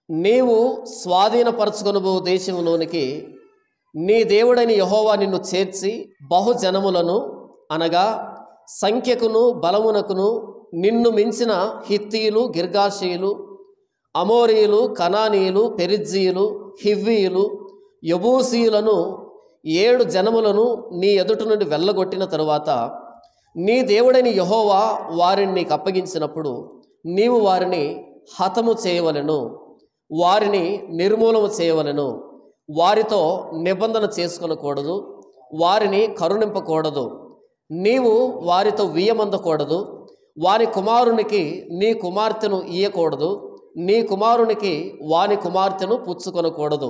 నీవు స్వాధీనపరచుకొనబో దేశంలోనికి నీ దేవుడైన యహోవా నిన్ను చేర్చి బహుజనములను అనగా సంఖ్యకును బలమునకును నిన్ను మించిన హిత్తీయులు గిర్గాషీయులు అమోరీయులు కనానీయులు పెరిజ్జీయులు హివ్వీయులు యబూసీయులను ఏడు జనములను నీ ఎదుట నుండి వెళ్ళగొట్టిన తరువాత నీ దేవుడైన యహోవా వారిని నీకు అప్పగించినప్పుడు నీవు వారిని హతము చేయవలెను వారిని నిర్మూలన చేయవలెను వారితో నిబంధన చేసుకొనకూడదు వారిని కరుణింపకూడదు నీవు వారితో వియ్యమందకూడదు వారి కుమారునికి నీ కుమార్తెను ఇయ్యకూడదు నీ కుమారునికి వాని కుమార్తెను పుచ్చుకొనకూడదు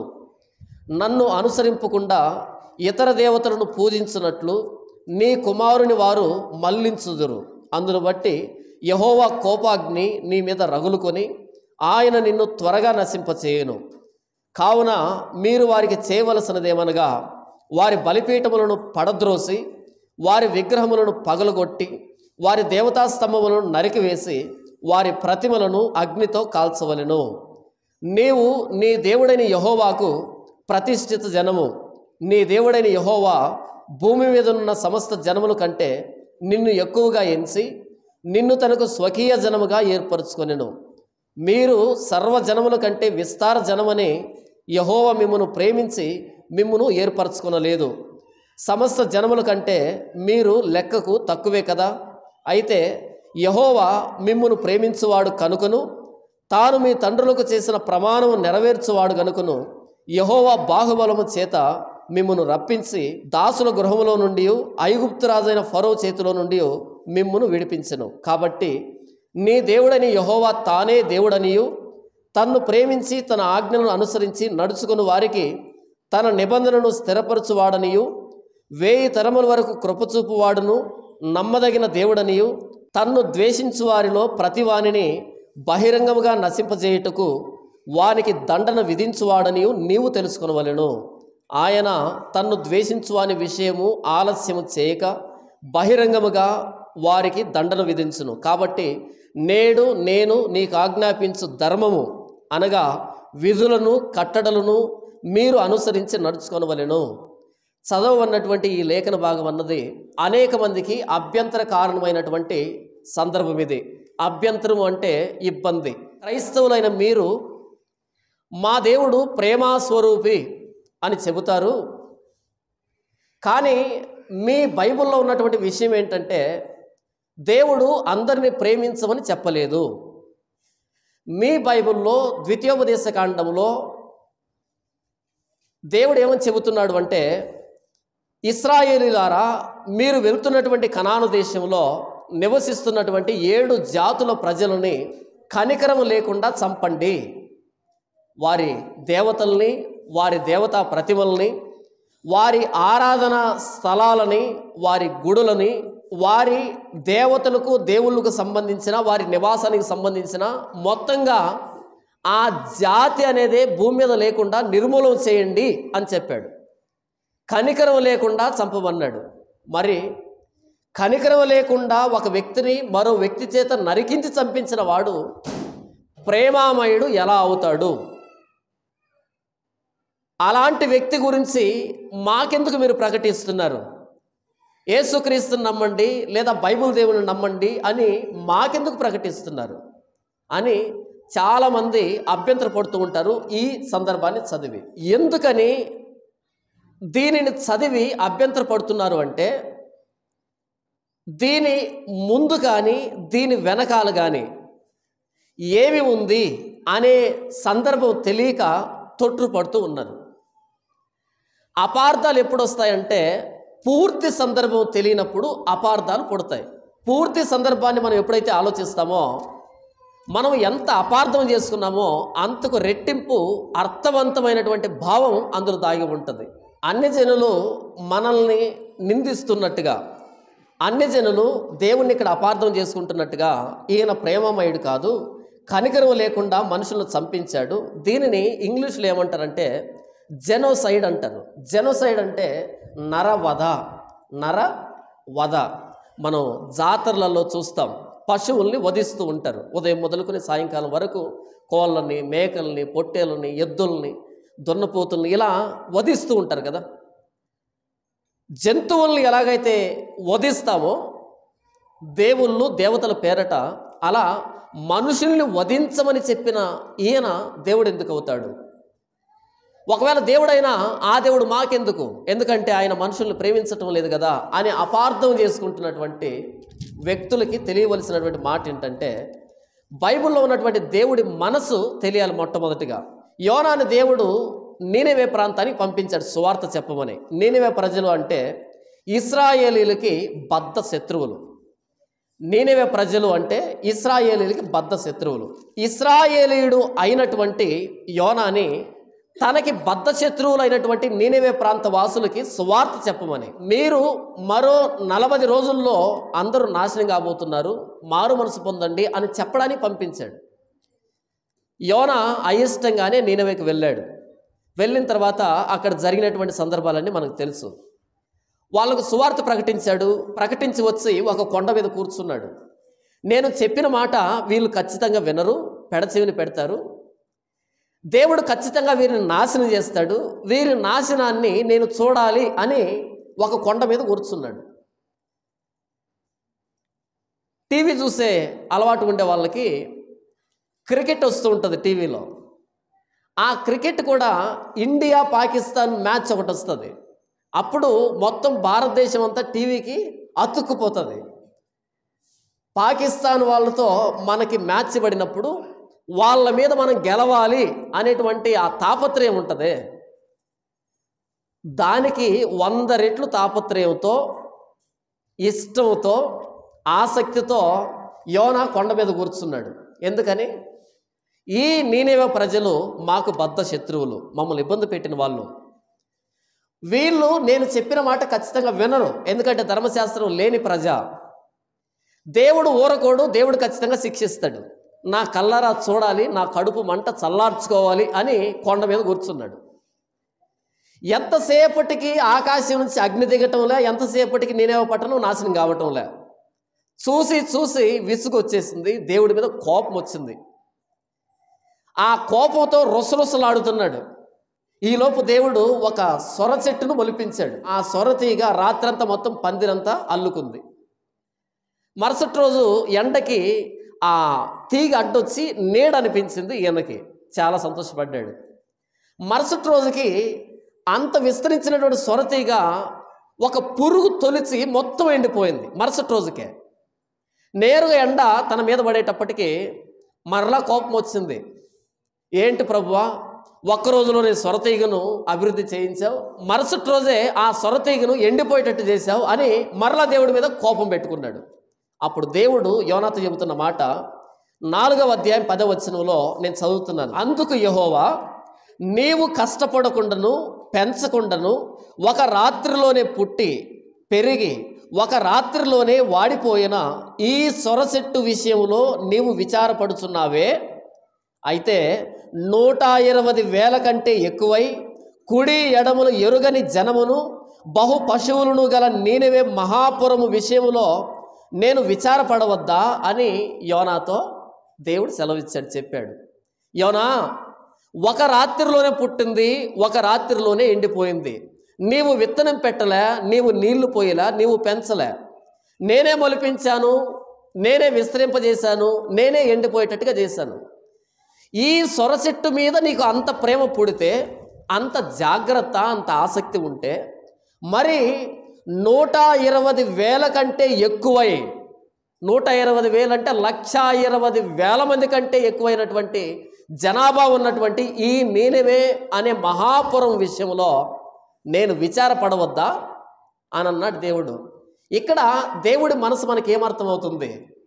నన్ను అనుసరింపకుండా ఇతర దేవతలను పూజించినట్లు నీ కుమారుని వారు మళ్లించుదురు అందును బట్టి యహోవా కోపాగ్ని నీ మీద రగులుకొని ఆయన నిన్ను త్వరగా నశింపచేయును కావున మీరు వారికి చేయవలసినదేమనగా వారి బలిపీఠములను పడద్రోసి వారి విగ్రహములను పగలగొట్టి వారి దేవతా స్తంభములను నరికివేసి వారి ప్రతిమలను అగ్నితో కాల్చవలెను నీవు నీ దేవుడైన యహోవాకు ప్రతిష్ఠిత జనము నీ దేవుడైన యహోవా భూమి మీద ఉన్న సమస్త జనముల కంటే నిన్ను ఎక్కువగా ఎంచి నిన్ను తనకు స్వకీయ జనముగా ఏర్పరచుకొనెను మీరు సర్వజనముల కంటే విస్తార జనమని యహోవ మిమ్మును ప్రేమించి మిమ్మును ఏర్పరచుకొనలేదు సమస్త జనముల కంటే మీరు లెక్కకు తక్కువే కదా అయితే యహోవా మిమ్మును ప్రేమించువాడు కనుకను తాను మీ తండ్రులకు చేసిన ప్రమాణము నెరవేర్చువాడు గనుకను యహోవా బాహుబలము చేత మిమ్మును రప్పించి దాసుల గృహములో నుండి ఐగుప్తు రాజైన ఫరో చేతిలో నుండి మిమ్మును విడిపించెను కాబట్టి నీ దేవుడని యహోవా తానే దేవుడనియు తన్ను ప్రేమించి తన ఆజ్ఞలను అనుసరించి నడుచుకుని వారికి తన నిబంధనను స్థిరపరచువాడనియు వేయి తరముల వరకు కృపచూపువాడును నమ్మదగిన దేవుడనియు తన్ను ద్వేషించు వారిలో ప్రతివానిని బహిరంగముగా నశింపజేయుటకు వానికి దండన విధించువాడనియు నీవు తెలుసుకొనవలెను ఆయన తన్ను ద్వేషించువాని విషయము ఆలస్యము చేయక బహిరంగముగా వారికి దండన విధించును కాబట్టి నేడు నేను నీకు ఆజ్ఞాపించు ధర్మము అనగా విధులను కట్టడలను మీరు అనుసరించి నడుచుకొనవలెను చదవన్నటువంటి ఈ లేఖన భాగం అన్నది అనేక మందికి అభ్యంతర కారణమైనటువంటి సందర్భం ఇది అభ్యంతరం అంటే ఇబ్బంది క్రైస్తవులైన మీరు మా దేవుడు ప్రేమాస్వరూపి అని చెబుతారు కానీ మీ బైబిల్లో ఉన్నటువంటి విషయం ఏంటంటే దేవుడు అందరిని ప్రేమించమని చెప్పలేదు మీ బైబిల్లో ద్వితీయోపదేశ కాండంలో దేవుడు ఏమని చెబుతున్నాడు అంటే ఇస్రాయేలీలారా మీరు వెళ్తున్నటువంటి కనాను దేశంలో నివసిస్తున్నటువంటి ఏడు జాతుల ప్రజలని కనికరము లేకుండా చంపండి వారి దేవతల్ని వారి దేవతా ప్రతిమల్ని వారి ఆరాధన స్థలాలని వారి గుడులని వారి దేవతలకు దేవుళ్ళకు సంబంధించిన వారి నివాసానికి సంబంధించిన మొత్తంగా ఆ జాతి అనేది భూమి మీద లేకుండా నిర్మూలన చేయండి అని చెప్పాడు కనికరం లేకుండా చంపమన్నాడు మరి కనికరం లేకుండా ఒక వ్యక్తిని మరో వ్యక్తి చేత నరికించి చంపించిన వాడు ప్రేమామయుడు ఎలా అవుతాడు అలాంటి వ్యక్తి గురించి మాకెందుకు మీరు ప్రకటిస్తున్నారు యేసుక్రీస్తుని నమ్మండి లేదా బైబిల్ దేవుని నమ్మండి అని మాకెందుకు ప్రకటిస్తున్నారు అని చాలామంది అభ్యంతరపడుతూ ఉంటారు ఈ సందర్భాన్ని చదివి ఎందుకని దీనిని చదివి అభ్యంతరపడుతున్నారు అంటే దీని ముందు కానీ దీని వెనకాల కానీ ఏమి ఉంది అనే సందర్భం తెలియక తొట్టుపడుతూ ఉన్నారు అపార్థాలు ఎప్పుడు వస్తాయంటే పూర్తి సందర్భం తెలియనప్పుడు అపార్థాలు పుడతాయి పూర్తి సందర్భాన్ని మనం ఎప్పుడైతే ఆలోచిస్తామో మనం ఎంత అపార్థం చేసుకున్నామో అంతకు రెట్టింపు అర్థవంతమైనటువంటి భావం అందులో దాగి ఉంటుంది అన్ని జనులు మనల్ని నిందిస్తున్నట్టుగా అన్ని జనులు దేవుణ్ణి ఇక్కడ అపార్థం చేసుకుంటున్నట్టుగా ఈయన ప్రేమమయుడు కాదు కనికరం లేకుండా మనుషులను చంపించాడు దీనిని ఇంగ్లీష్లో ఏమంటారంటే జెనోసైడ్ అంటారు జెనోసైడ్ అంటే నరవధ నర వధ మనం జాతరలలో చూస్తాం పశువుల్ని వధిస్తూ ఉంటారు ఉదయం మొదలుకొని సాయంకాలం వరకు కోళ్ళని మేకల్ని పొట్టేలని ఎద్దుల్ని దున్నపోతుల్ని ఇలా వధిస్తూ ఉంటారు కదా జంతువుల్ని ఎలాగైతే వధిస్తామో దేవుళ్ళు దేవతల పేరట అలా మనుషుల్ని వధించమని చెప్పిన ఈయన దేవుడు ఎందుకు అవుతాడు ఒకవేళ దేవుడైనా ఆ దేవుడు మాకెందుకు ఎందుకంటే ఆయన మనుషుల్ని ప్రేమించటం లేదు కదా అని అపార్థం చేసుకుంటున్నటువంటి వ్యక్తులకి తెలియవలసినటువంటి మాట ఏంటంటే బైబిల్లో ఉన్నటువంటి దేవుడి మనసు తెలియాలి మొట్టమొదటిగా యోనాని దేవుడు నీనివే ప్రాంతానికి పంపించాడు సువార్త చెప్పమని నీనివే ప్రజలు అంటే ఇస్రాయేలీలకి బద్ధ శత్రువులు నీనివే ప్రజలు అంటే ఇస్రాయేలీలకి బద్ధ శత్రువులు ఇస్రాయేలీయుడు అయినటువంటి యోనాని తనకి బద్ధ శత్రువులైనటువంటి నీనివే ప్రాంత వాసులకి సువార్త చెప్పమని మీరు మరో నలభై రోజుల్లో అందరూ నాశనం కాబోతున్నారు మారు మనసు పొందండి అని చెప్పడానికి పంపించాడు యోన అయిష్టంగానే నీనవేకి వెళ్ళాడు వెళ్ళిన తర్వాత అక్కడ జరిగినటువంటి సందర్భాలన్నీ మనకు తెలుసు వాళ్ళకు సువార్త ప్రకటించాడు ప్రకటించి వచ్చి ఒక కొండ మీద కూర్చున్నాడు నేను చెప్పిన మాట వీళ్ళు ఖచ్చితంగా వినరు పెడచెవిని పెడతారు దేవుడు ఖచ్చితంగా వీరిని నాశనం చేస్తాడు వీరి నాశనాన్ని నేను చూడాలి అని ఒక కొండ మీద కూర్చున్నాడు టీవీ చూసే అలవాటు ఉండే వాళ్ళకి క్రికెట్ వస్తూ ఉంటుంది టీవీలో ఆ క్రికెట్ కూడా ఇండియా పాకిస్తాన్ మ్యాచ్ ఒకటి వస్తుంది అప్పుడు మొత్తం భారతదేశం అంతా టీవీకి అతుక్కుపోతుంది పాకిస్తాన్ వాళ్ళతో మనకి మ్యాచ్ పడినప్పుడు వాళ్ళ మీద మనం గెలవాలి అనేటువంటి ఆ తాపత్రయం ఉంటుంది దానికి వంద రెట్లు తాపత్రయంతో ఇష్టంతో ఆసక్తితో యోనా కొండ మీద కూర్చున్నాడు ఎందుకని ఈ నీనేవ ప్రజలు మాకు బద్ధ శత్రువులు మమ్మల్ని ఇబ్బంది పెట్టిన వాళ్ళు వీళ్ళు నేను చెప్పిన మాట ఖచ్చితంగా వినరు ఎందుకంటే ధర్మశాస్త్రం లేని ప్రజ దేవుడు ఊరకోడు దేవుడు ఖచ్చితంగా శిక్షిస్తాడు నా కల్లారా చూడాలి నా కడుపు మంట చల్లార్చుకోవాలి అని కొండ మీద కూర్చున్నాడు ఎంతసేపటికి ఆకాశం నుంచి అగ్ని దిగటంలే ఎంతసేపటికి నేనేవో పట్టణం నాశనం కావటంలే చూసి చూసి విసుగు వచ్చేసింది దేవుడి మీద కోపం వచ్చింది ఆ కోపంతో రొసరొసలాడుతున్నాడు ఈలోపు దేవుడు ఒక సొర చెట్టును మొలిపించాడు ఆ సొర తీగ రాత్రంతా మొత్తం పందిరంతా అల్లుకుంది మరుసటి రోజు ఎండకి ఆ తీగ అడ్డొచ్చి నీడ అనిపించింది ఈయనకి చాలా సంతోషపడ్డాడు మరుసటి రోజుకి అంత విస్తరించినటువంటి సొరతీగ ఒక పురుగు తొలిచి మొత్తం ఎండిపోయింది మరుసటి రోజుకే నేరుగా ఎండ తన మీద పడేటప్పటికి మరలా కోపం వచ్చింది ఏంటి ప్రభువా ఒక్క రోజులోనే సొరతీగను అభివృద్ధి చేయించావు మరుసటి రోజే ఆ సొరతీగను ఎండిపోయేటట్టు చేశావు అని మరలా దేవుడి మీద కోపం పెట్టుకున్నాడు అప్పుడు దేవుడు యోనాతో చెబుతున్న మాట నాలుగవ అధ్యాయం పదవ వచనంలో నేను చదువుతున్నాను అందుకు యహోవా నీవు కష్టపడకుండాను పెంచకుండాను ఒక రాత్రిలోనే పుట్టి పెరిగి ఒక రాత్రిలోనే వాడిపోయిన ఈ సొరచెట్టు విషయంలో నీవు విచారపడుచున్నావే అయితే నూట ఇరవై వేల కంటే ఎక్కువై కుడి ఎడములు ఎరుగని జనమును బహు పశువులను గల నేనవే మహాపురము విషయములో నేను విచారపడవద్దా అని యోనాతో దేవుడు సెలవిచ్చాడు చెప్పాడు యోనా ఒక రాత్రిలోనే పుట్టింది ఒక రాత్రిలోనే ఎండిపోయింది నీవు విత్తనం పెట్టలే నీవు నీళ్లు పోయలే నీవు పెంచలే నేనే మొలిపించాను నేనే విస్తరింపజేశాను నేనే ఎండిపోయేటట్టుగా చేశాను ఈ సొర చెట్టు మీద నీకు అంత ప్రేమ పుడితే అంత జాగ్రత్త అంత ఆసక్తి ఉంటే మరి నూట ఇరవై వేల కంటే ఎక్కువై నూట ఇరవై వేలు అంటే లక్ష ఇరవై వేల మంది కంటే ఎక్కువైనటువంటి జనాభా ఉన్నటువంటి ఈ నేనవే అనే మహాపురం విషయంలో నేను విచారపడవద్దా అని అన్నాడు దేవుడు ఇక్కడ దేవుడి మనసు మనకి ఏమర్థమవుతుంది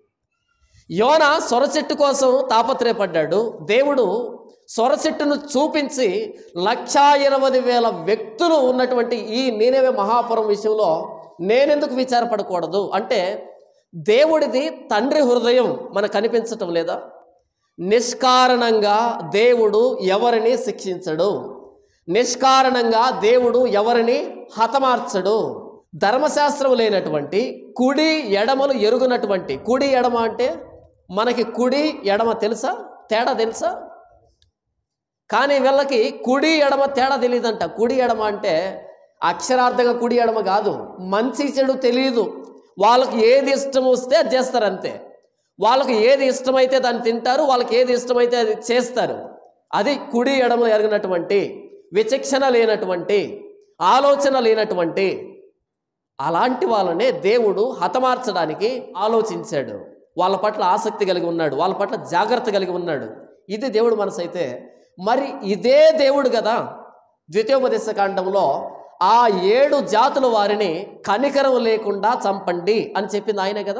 యోన సొరచెట్టు కోసం తాపత్రయపడ్డాడు దేవుడు సొరచెట్టును చూపించి లక్షా ఇరవై వేల వ్యక్తులు ఉన్నటువంటి ఈ నేనేవే మహాపురం విషయంలో నేనెందుకు విచారపడకూడదు అంటే దేవుడిది తండ్రి హృదయం మనకు కనిపించటం లేదా నిష్కారణంగా దేవుడు ఎవరిని శిక్షించడు నిష్కారణంగా దేవుడు ఎవరిని హతమార్చడు ధర్మశాస్త్రం లేనటువంటి కుడి ఎడమలు ఎరుగునటువంటి కుడి ఎడమ అంటే మనకి కుడి ఎడమ తెలుసా తేడా తెలుసా కానీ వీళ్ళకి కుడి ఎడమ తేడా తెలియదంట కుడి ఎడమ అంటే అక్షరార్థంగా కుడి ఎడమ కాదు మంచి చెడు తెలియదు వాళ్ళకి ఏది ఇష్టం వస్తే అది చేస్తారు అంతే వాళ్ళకి ఏది ఇష్టమైతే దాన్ని తింటారు వాళ్ళకి ఏది ఇష్టమైతే అది చేస్తారు అది కుడి ఎడమ ఎరగినటువంటి విచక్షణ లేనటువంటి ఆలోచన లేనటువంటి అలాంటి వాళ్ళనే దేవుడు హతమార్చడానికి ఆలోచించాడు వాళ్ళ పట్ల ఆసక్తి కలిగి ఉన్నాడు వాళ్ళ పట్ల జాగ్రత్త కలిగి ఉన్నాడు ఇది దేవుడు మనసు అయితే మరి ఇదే దేవుడు కదా ద్వితీయోపదేశ కాండంలో ఆ ఏడు జాతుల వారిని కనికరం లేకుండా చంపండి అని చెప్పింది ఆయనే కదా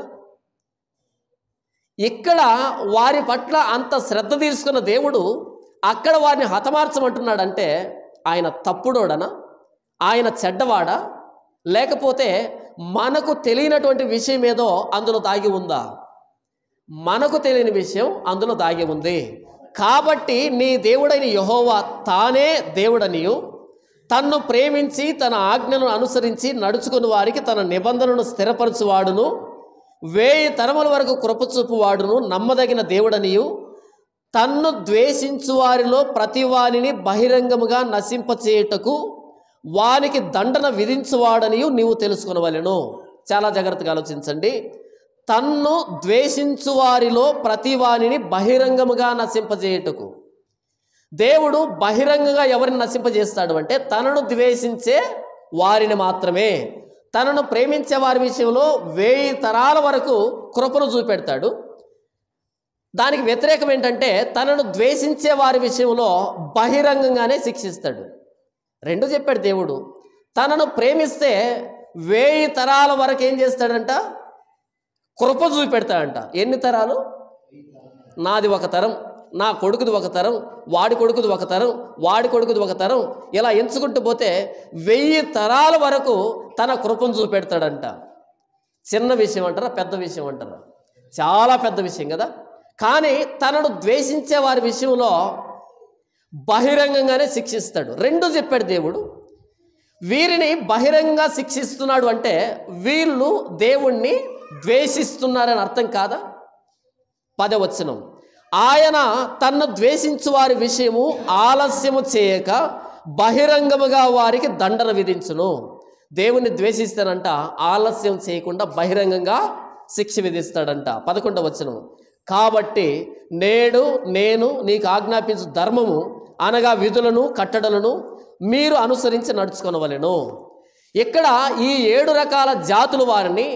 ఇక్కడ వారి పట్ల అంత శ్రద్ధ తీసుకున్న దేవుడు అక్కడ వారిని హతమార్చమంటున్నాడంటే ఆయన తప్పుడోడనా ఆయన చెడ్డవాడా లేకపోతే మనకు తెలియనటువంటి విషయం ఏదో అందులో దాగి ఉందా మనకు తెలియని విషయం అందులో దాగి ఉంది కాబట్టి నీ దేవుడైన యహోవా తానే దేవుడనియు తన్ను ప్రేమించి తన ఆజ్ఞను అనుసరించి నడుచుకుని వారికి తన నిబంధనను స్థిరపరచువాడును వేయి తరముల వరకు కృపచూపువాడును నమ్మదగిన దేవుడనియు తన్ను ద్వేషించు వారిలో ప్రతి వానిని బహిరంగముగా నశింపచేయుటకు వానికి దండన విధించువాడనియు నీవు తెలుసుకునవలెను చాలా జాగ్రత్తగా ఆలోచించండి తన్ను ద్వేషించు వారిలో ప్రతి వానిని బహిరంగముగా నశింపజేయుటకు దేవుడు బహిరంగంగా ఎవరిని నశింపజేస్తాడు అంటే తనను ద్వేషించే వారిని మాత్రమే తనను ప్రేమించే వారి విషయంలో వేయి తరాల వరకు కృపను చూపెడతాడు దానికి వ్యతిరేకం ఏంటంటే తనను ద్వేషించే వారి విషయంలో బహిరంగంగానే శిక్షిస్తాడు రెండు చెప్పాడు దేవుడు తనను ప్రేమిస్తే వేయి తరాల వరకు ఏం చేస్తాడంట కృప చూపెడతాడంట ఎన్ని తరాలు నాది ఒక తరం నా కొడుకుది ఒక తరం వాడి కొడుకుది ఒక తరం వాడి కొడుకుది ఒక తరం ఇలా ఎంచుకుంటూ పోతే వెయ్యి తరాల వరకు తన కృపను చూపెడతాడంట చిన్న విషయం అంటారా పెద్ద విషయం అంటారా చాలా పెద్ద విషయం కదా కానీ తనను ద్వేషించే వారి విషయంలో బహిరంగంగానే శిక్షిస్తాడు రెండు చెప్పాడు దేవుడు వీరిని బహిరంగంగా శిక్షిస్తున్నాడు అంటే వీళ్ళు దేవుణ్ణి ద్వేషిస్తున్నారని అర్థం కాదా పదవచనం ఆయన తన్ను ద్వేషించు వారి విషయము ఆలస్యము చేయక బహిరంగముగా వారికి దండన విధించును దేవుణ్ణి ద్వేషిస్తానంట ఆలస్యం చేయకుండా బహిరంగంగా శిక్ష విధిస్తాడంట పదకొండవ వచనం కాబట్టి నేడు నేను నీకు ఆజ్ఞాపించు ధర్మము అనగా విధులను కట్టడలను మీరు అనుసరించి నడుచుకొనవలెను ఇక్కడ ఈ ఏడు రకాల జాతుల వారిని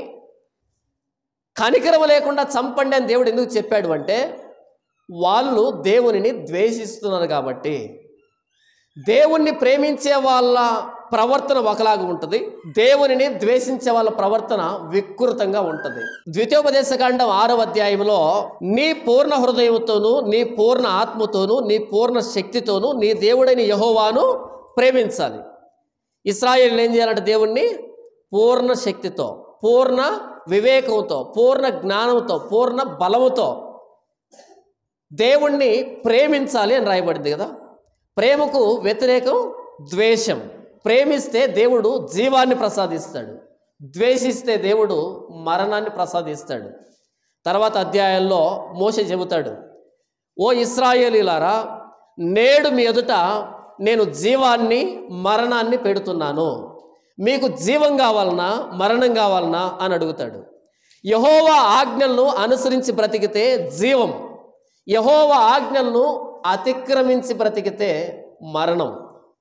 కనికరం లేకుండా చంపండి అని దేవుడు ఎందుకు చెప్పాడు అంటే వాళ్ళు దేవునిని ద్వేషిస్తున్నారు కాబట్టి దేవుణ్ణి ప్రేమించే వాళ్ళ ప్రవర్తన ఒకలాగా ఉంటుంది దేవునిని ద్వేషించే వాళ్ళ ప్రవర్తన వికృతంగా ఉంటుంది ద్వితీయోపదేశకాండం ఆరవ అధ్యాయంలో నీ పూర్ణ హృదయంతోనూ నీ పూర్ణ ఆత్మతోనూ నీ పూర్ణ శక్తితోనూ నీ దేవుడైన యహోవాను ప్రేమించాలి ఇస్రాయేల్ ఏం చేయాలంటే దేవుణ్ణి పూర్ణ శక్తితో పూర్ణ వివేకంతో పూర్ణ జ్ఞానంతో పూర్ణ బలముతో దేవుణ్ణి ప్రేమించాలి అని రాయబడింది కదా ప్రేమకు వ్యతిరేకం ద్వేషం ప్రేమిస్తే దేవుడు జీవాన్ని ప్రసాదిస్తాడు ద్వేషిస్తే దేవుడు మరణాన్ని ప్రసాదిస్తాడు తర్వాత అధ్యాయంలో మోసే చెబుతాడు ఓ ఇస్రాయేలీలారా నేడు మీ ఎదుట నేను జీవాన్ని మరణాన్ని పెడుతున్నాను మీకు జీవం కావాలనా మరణం కావాలనా అని అడుగుతాడు యహోవా ఆజ్ఞలను అనుసరించి బ్రతికితే జీవం యహోవా ఆజ్ఞలను అతిక్రమించి బ్రతికితే మరణం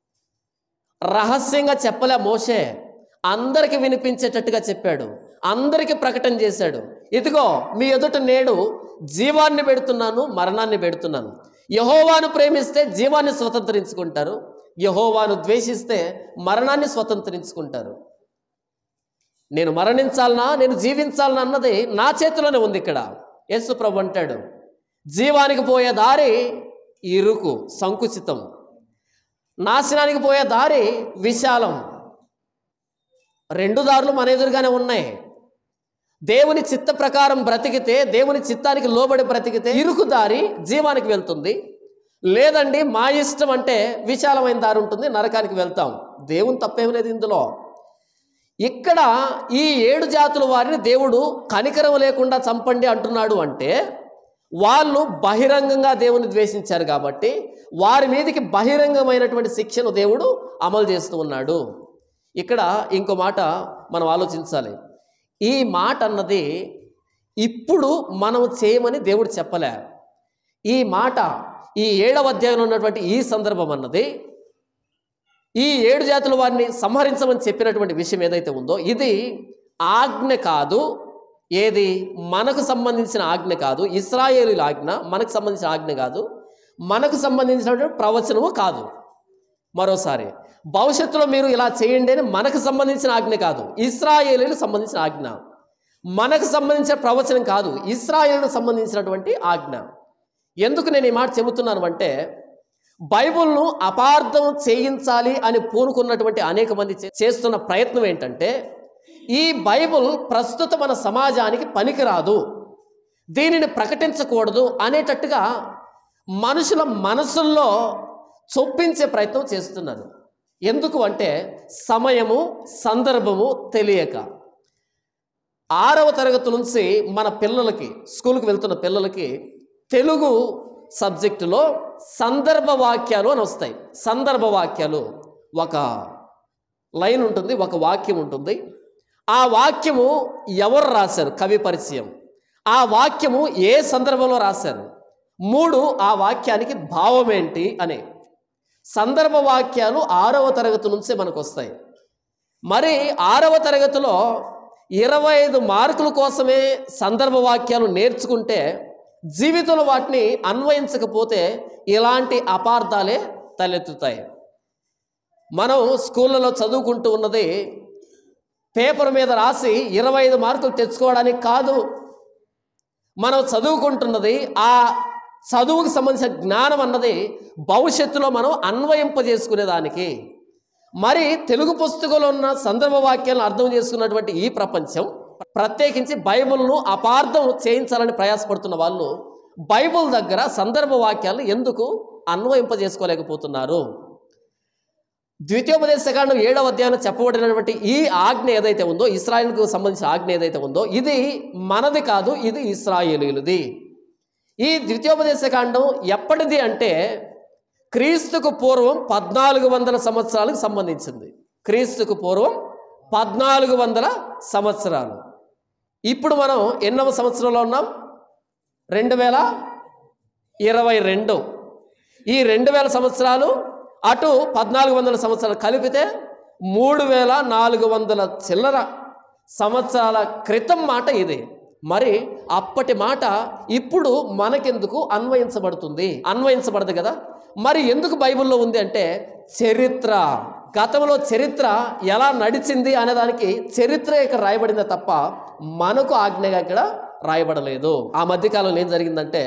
రహస్యంగా చెప్పలే మోషే అందరికి వినిపించేటట్టుగా చెప్పాడు అందరికి ప్రకటన చేశాడు ఇదిగో మీ ఎదుట నేడు జీవాన్ని పెడుతున్నాను మరణాన్ని పెడుతున్నాను యహోవాను ప్రేమిస్తే జీవాన్ని స్వతంత్రించుకుంటారు యహోవాను ద్వేషిస్తే మరణాన్ని స్వతంత్రించుకుంటారు నేను మరణించాలనా నేను జీవించాలనా అన్నది నా చేతిలోనే ఉంది ఇక్కడ యేసు ప్రభు అంటాడు జీవానికి పోయే దారి ఇరుకు సంకుచితం నాశనానికి పోయే దారి విశాలం రెండు దారులు మన ఎదురుగానే ఉన్నాయి దేవుని చిత్త ప్రకారం బ్రతికితే దేవుని చిత్తానికి లోబడి బ్రతికితే ఇరుకు దారి జీవానికి వెళ్తుంది లేదండి మా ఇష్టం అంటే విశాలమైన దారి ఉంటుంది నరకానికి వెళ్తాం దేవుని తప్పేం లేదు ఇందులో ఇక్కడ ఈ ఏడు జాతుల వారిని దేవుడు కనికరం లేకుండా చంపండి అంటున్నాడు అంటే వాళ్ళు బహిరంగంగా దేవుని ద్వేషించారు కాబట్టి వారి మీదకి బహిరంగమైనటువంటి శిక్షను దేవుడు అమలు చేస్తూ ఉన్నాడు ఇక్కడ ఇంకో మాట మనం ఆలోచించాలి ఈ మాట అన్నది ఇప్పుడు మనం చేయమని దేవుడు చెప్పలే ఈ మాట ఈ ఏడవ అధ్యాయంలో ఉన్నటువంటి ఈ సందర్భం అన్నది ఈ ఏడు జాతుల వారిని సంహరించమని చెప్పినటువంటి విషయం ఏదైతే ఉందో ఇది ఆజ్ఞ కాదు ఏది మనకు సంబంధించిన ఆజ్ఞ కాదు ఇస్రాయేలీల ఆజ్ఞ మనకు సంబంధించిన ఆజ్ఞ కాదు మనకు సంబంధించినటువంటి ప్రవచనము కాదు మరోసారి భవిష్యత్తులో మీరు ఇలా చేయండి అని మనకు సంబంధించిన ఆజ్ఞ కాదు ఇస్రాయేలీలకు సంబంధించిన ఆజ్ఞ మనకు సంబంధించిన ప్రవచనం కాదు ఇస్రాయేలుకు సంబంధించినటువంటి ఆజ్ఞ ఎందుకు నేను ఈ మాట చెబుతున్నాను అంటే బైబుల్ను అపార్థం చేయించాలి అని పూనుకున్నటువంటి అనేక మంది చే- చేస్తున్న ప్రయత్నం ఏంటంటే ఈ బైబుల్ ప్రస్తుత మన సమాజానికి పనికిరాదు దీనిని ప్రకటించకూడదు అనేటట్టుగా మనుషుల మనసుల్లో చొప్పించే ప్రయత్నం చేస్తున్నారు ఎందుకు అంటే సమయము సందర్భము తెలియక ఆరవ తరగతి నుంచి మన పిల్లలకి స్కూల్కి వెళ్తున్న పిల్లలకి తెలుగు సబ్జెక్టులో సందర్భ వాక్యాలు అని వస్తాయి సందర్భ వాక్యాలు ఒక లైన్ ఉంటుంది ఒక వాక్యం ఉంటుంది ఆ వాక్యము ఎవరు రాశారు కవి పరిచయం ఆ వాక్యము ఏ సందర్భంలో రాశారు మూడు ఆ వాక్యానికి భావం ఏంటి అనే సందర్భ వాక్యాలు ఆరవ తరగతి నుంచే మనకు వస్తాయి మరి ఆరవ తరగతిలో ఇరవై ఐదు మార్కుల కోసమే సందర్భ వాక్యాలు నేర్చుకుంటే జీవితంలో వాటిని అన్వయించకపోతే ఇలాంటి అపార్థాలే తలెత్తుతాయి మనం స్కూళ్ళలో చదువుకుంటూ ఉన్నది పేపర్ మీద రాసి ఇరవై ఐదు మార్కులు తెచ్చుకోవడానికి కాదు మనం చదువుకుంటున్నది ఆ చదువుకు సంబంధించిన జ్ఞానం అన్నది భవిష్యత్తులో మనం అన్వయింపజేసుకునేదానికి మరి తెలుగు పుస్తకంలో ఉన్న సందర్భ వాక్యాలను అర్థం చేసుకున్నటువంటి ఈ ప్రపంచం ప్రత్యేకించి బైబిల్ను అపార్థం చేయించాలని ప్రయాసపడుతున్న వాళ్ళు బైబిల్ దగ్గర సందర్భ వాక్యాలను ఎందుకు అన్వయింపజేసుకోలేకపోతున్నారు ద్వితీయోపదేశకాండం ఏడవ అధ్యాయంలో చెప్పబడినటువంటి ఈ ఆజ్ఞ ఏదైతే ఉందో ఇస్రాయేల్కు సంబంధించిన ఆజ్ఞ ఏదైతే ఉందో ఇది మనది కాదు ఇది ఇస్రాయేలీలది ఈ ద్వితీయోపదేశకాండం ఎప్పటిది అంటే క్రీస్తుకు పూర్వం పద్నాలుగు వందల సంవత్సరాలకు సంబంధించింది క్రీస్తుకు పూర్వం పద్నాలుగు వందల సంవత్సరాలు ఇప్పుడు మనం ఎన్నవ సంవత్సరంలో ఉన్నాం రెండు వేల ఇరవై రెండు ఈ రెండు వేల సంవత్సరాలు అటు పద్నాలుగు వందల సంవత్సరాలు కలిపితే మూడు వేల నాలుగు వందల చిల్లర సంవత్సరాల క్రితం మాట ఇది మరి అప్పటి మాట ఇప్పుడు మనకెందుకు అన్వయించబడుతుంది అన్వయించబడదు కదా మరి ఎందుకు బైబిల్లో ఉంది అంటే చరిత్ర గతంలో చరిత్ర ఎలా నడిచింది అనే దానికి చరిత్ర ఇక్కడ రాయబడిందే తప్ప మనకు ఆజ్ఞగా ఇక్కడ రాయబడలేదు ఆ మధ్యకాలంలో ఏం జరిగిందంటే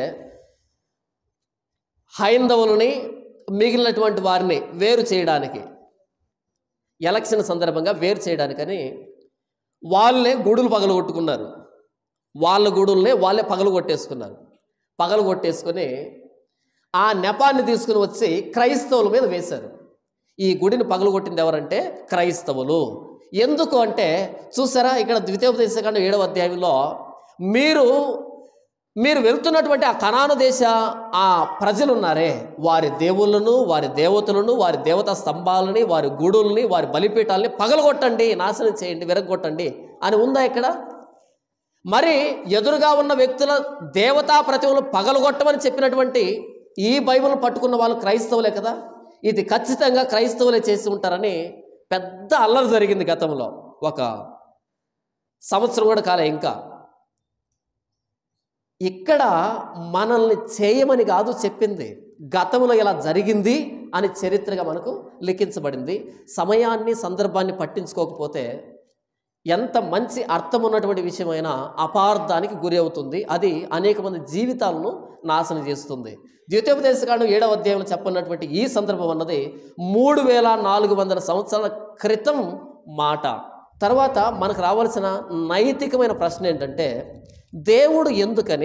హైందవులని మిగిలినటువంటి వారిని వేరు చేయడానికి ఎలక్షన్ సందర్భంగా వేరు చేయడానికని వాళ్ళే గుడులు పగలగొట్టుకున్నారు వాళ్ళ గుడుల్నే వాళ్ళే పగలు కొట్టేసుకున్నారు పగలు కొట్టేసుకొని ఆ నెపాన్ని తీసుకుని వచ్చి క్రైస్తవుల మీద వేశారు ఈ గుడిని పగలగొట్టింది ఎవరంటే క్రైస్తవులు ఎందుకు అంటే చూసారా ఇక్కడ ద్వితీయోపదేశకాండం ఏడవ అధ్యాయంలో మీరు మీరు వెళ్తున్నటువంటి ఆ కనాను దేశ ఆ ప్రజలు ఉన్నారే వారి దేవుళ్ళను వారి దేవతలను వారి దేవతా స్తంభాలని వారి గుడుల్ని వారి బలిపీఠాలని పగలగొట్టండి నాశనం చేయండి విరగొట్టండి అని ఉందా ఇక్కడ మరి ఎదురుగా ఉన్న వ్యక్తుల దేవతా ప్రతిమలు పగలగొట్టమని చెప్పినటువంటి ఈ బైబిల్ పట్టుకున్న వాళ్ళు క్రైస్తవులే కదా ఇది ఖచ్చితంగా క్రైస్తవులే చేసి ఉంటారని పెద్ద అల్లరి జరిగింది గతంలో ఒక సంవత్సరం కూడా కాలే ఇంకా ఇక్కడ మనల్ని చేయమని కాదు చెప్పింది గతంలో ఇలా జరిగింది అని చరిత్రగా మనకు లిఖించబడింది సమయాన్ని సందర్భాన్ని పట్టించుకోకపోతే ఎంత మంచి అర్థం ఉన్నటువంటి విషయమైనా అపార్థానికి గురి అవుతుంది అది అనేక మంది జీవితాలను నాశనం చేస్తుంది ద్వితీయోపదేశకాండం ఏడవ అధ్యాయంలో చెప్పన్నటువంటి ఈ సందర్భం అన్నది మూడు వేల నాలుగు వందల సంవత్సరాల క్రితం మాట తర్వాత మనకు రావాల్సిన నైతికమైన ప్రశ్న ఏంటంటే దేవుడు ఎందుకని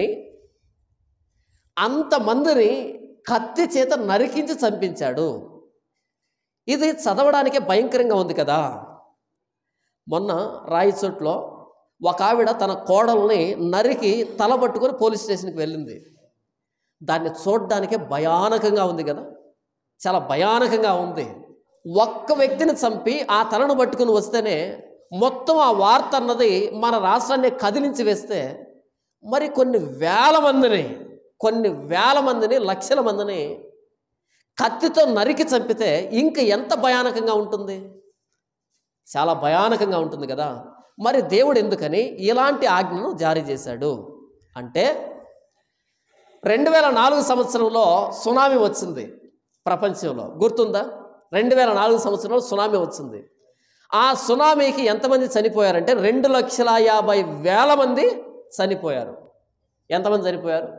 అంతమందిని కత్తి చేత నరికించి చంపించాడు ఇది చదవడానికే భయంకరంగా ఉంది కదా మొన్న రాయిచోట్లో ఒక ఆవిడ తన కోడల్ని నరికి తల పట్టుకొని పోలీస్ స్టేషన్కి వెళ్ళింది దాన్ని చూడడానికే భయానకంగా ఉంది కదా చాలా భయానకంగా ఉంది ఒక్క వ్యక్తిని చంపి ఆ తలను పట్టుకుని వస్తేనే మొత్తం ఆ వార్త అన్నది మన రాష్ట్రాన్ని కదిలించి వేస్తే మరి కొన్ని వేల మందిని కొన్ని వేల మందిని లక్షల మందిని కత్తితో నరికి చంపితే ఇంక ఎంత భయానకంగా ఉంటుంది చాలా భయానకంగా ఉంటుంది కదా మరి దేవుడు ఎందుకని ఇలాంటి ఆజ్ఞను జారీ చేశాడు అంటే రెండు వేల నాలుగు సంవత్సరంలో సునామీ వచ్చింది ప్రపంచంలో గుర్తుందా రెండు వేల నాలుగు సంవత్సరంలో సునామీ వచ్చింది ఆ సునామీకి ఎంతమంది చనిపోయారంటే రెండు లక్షల యాభై వేల మంది చనిపోయారు ఎంతమంది చనిపోయారు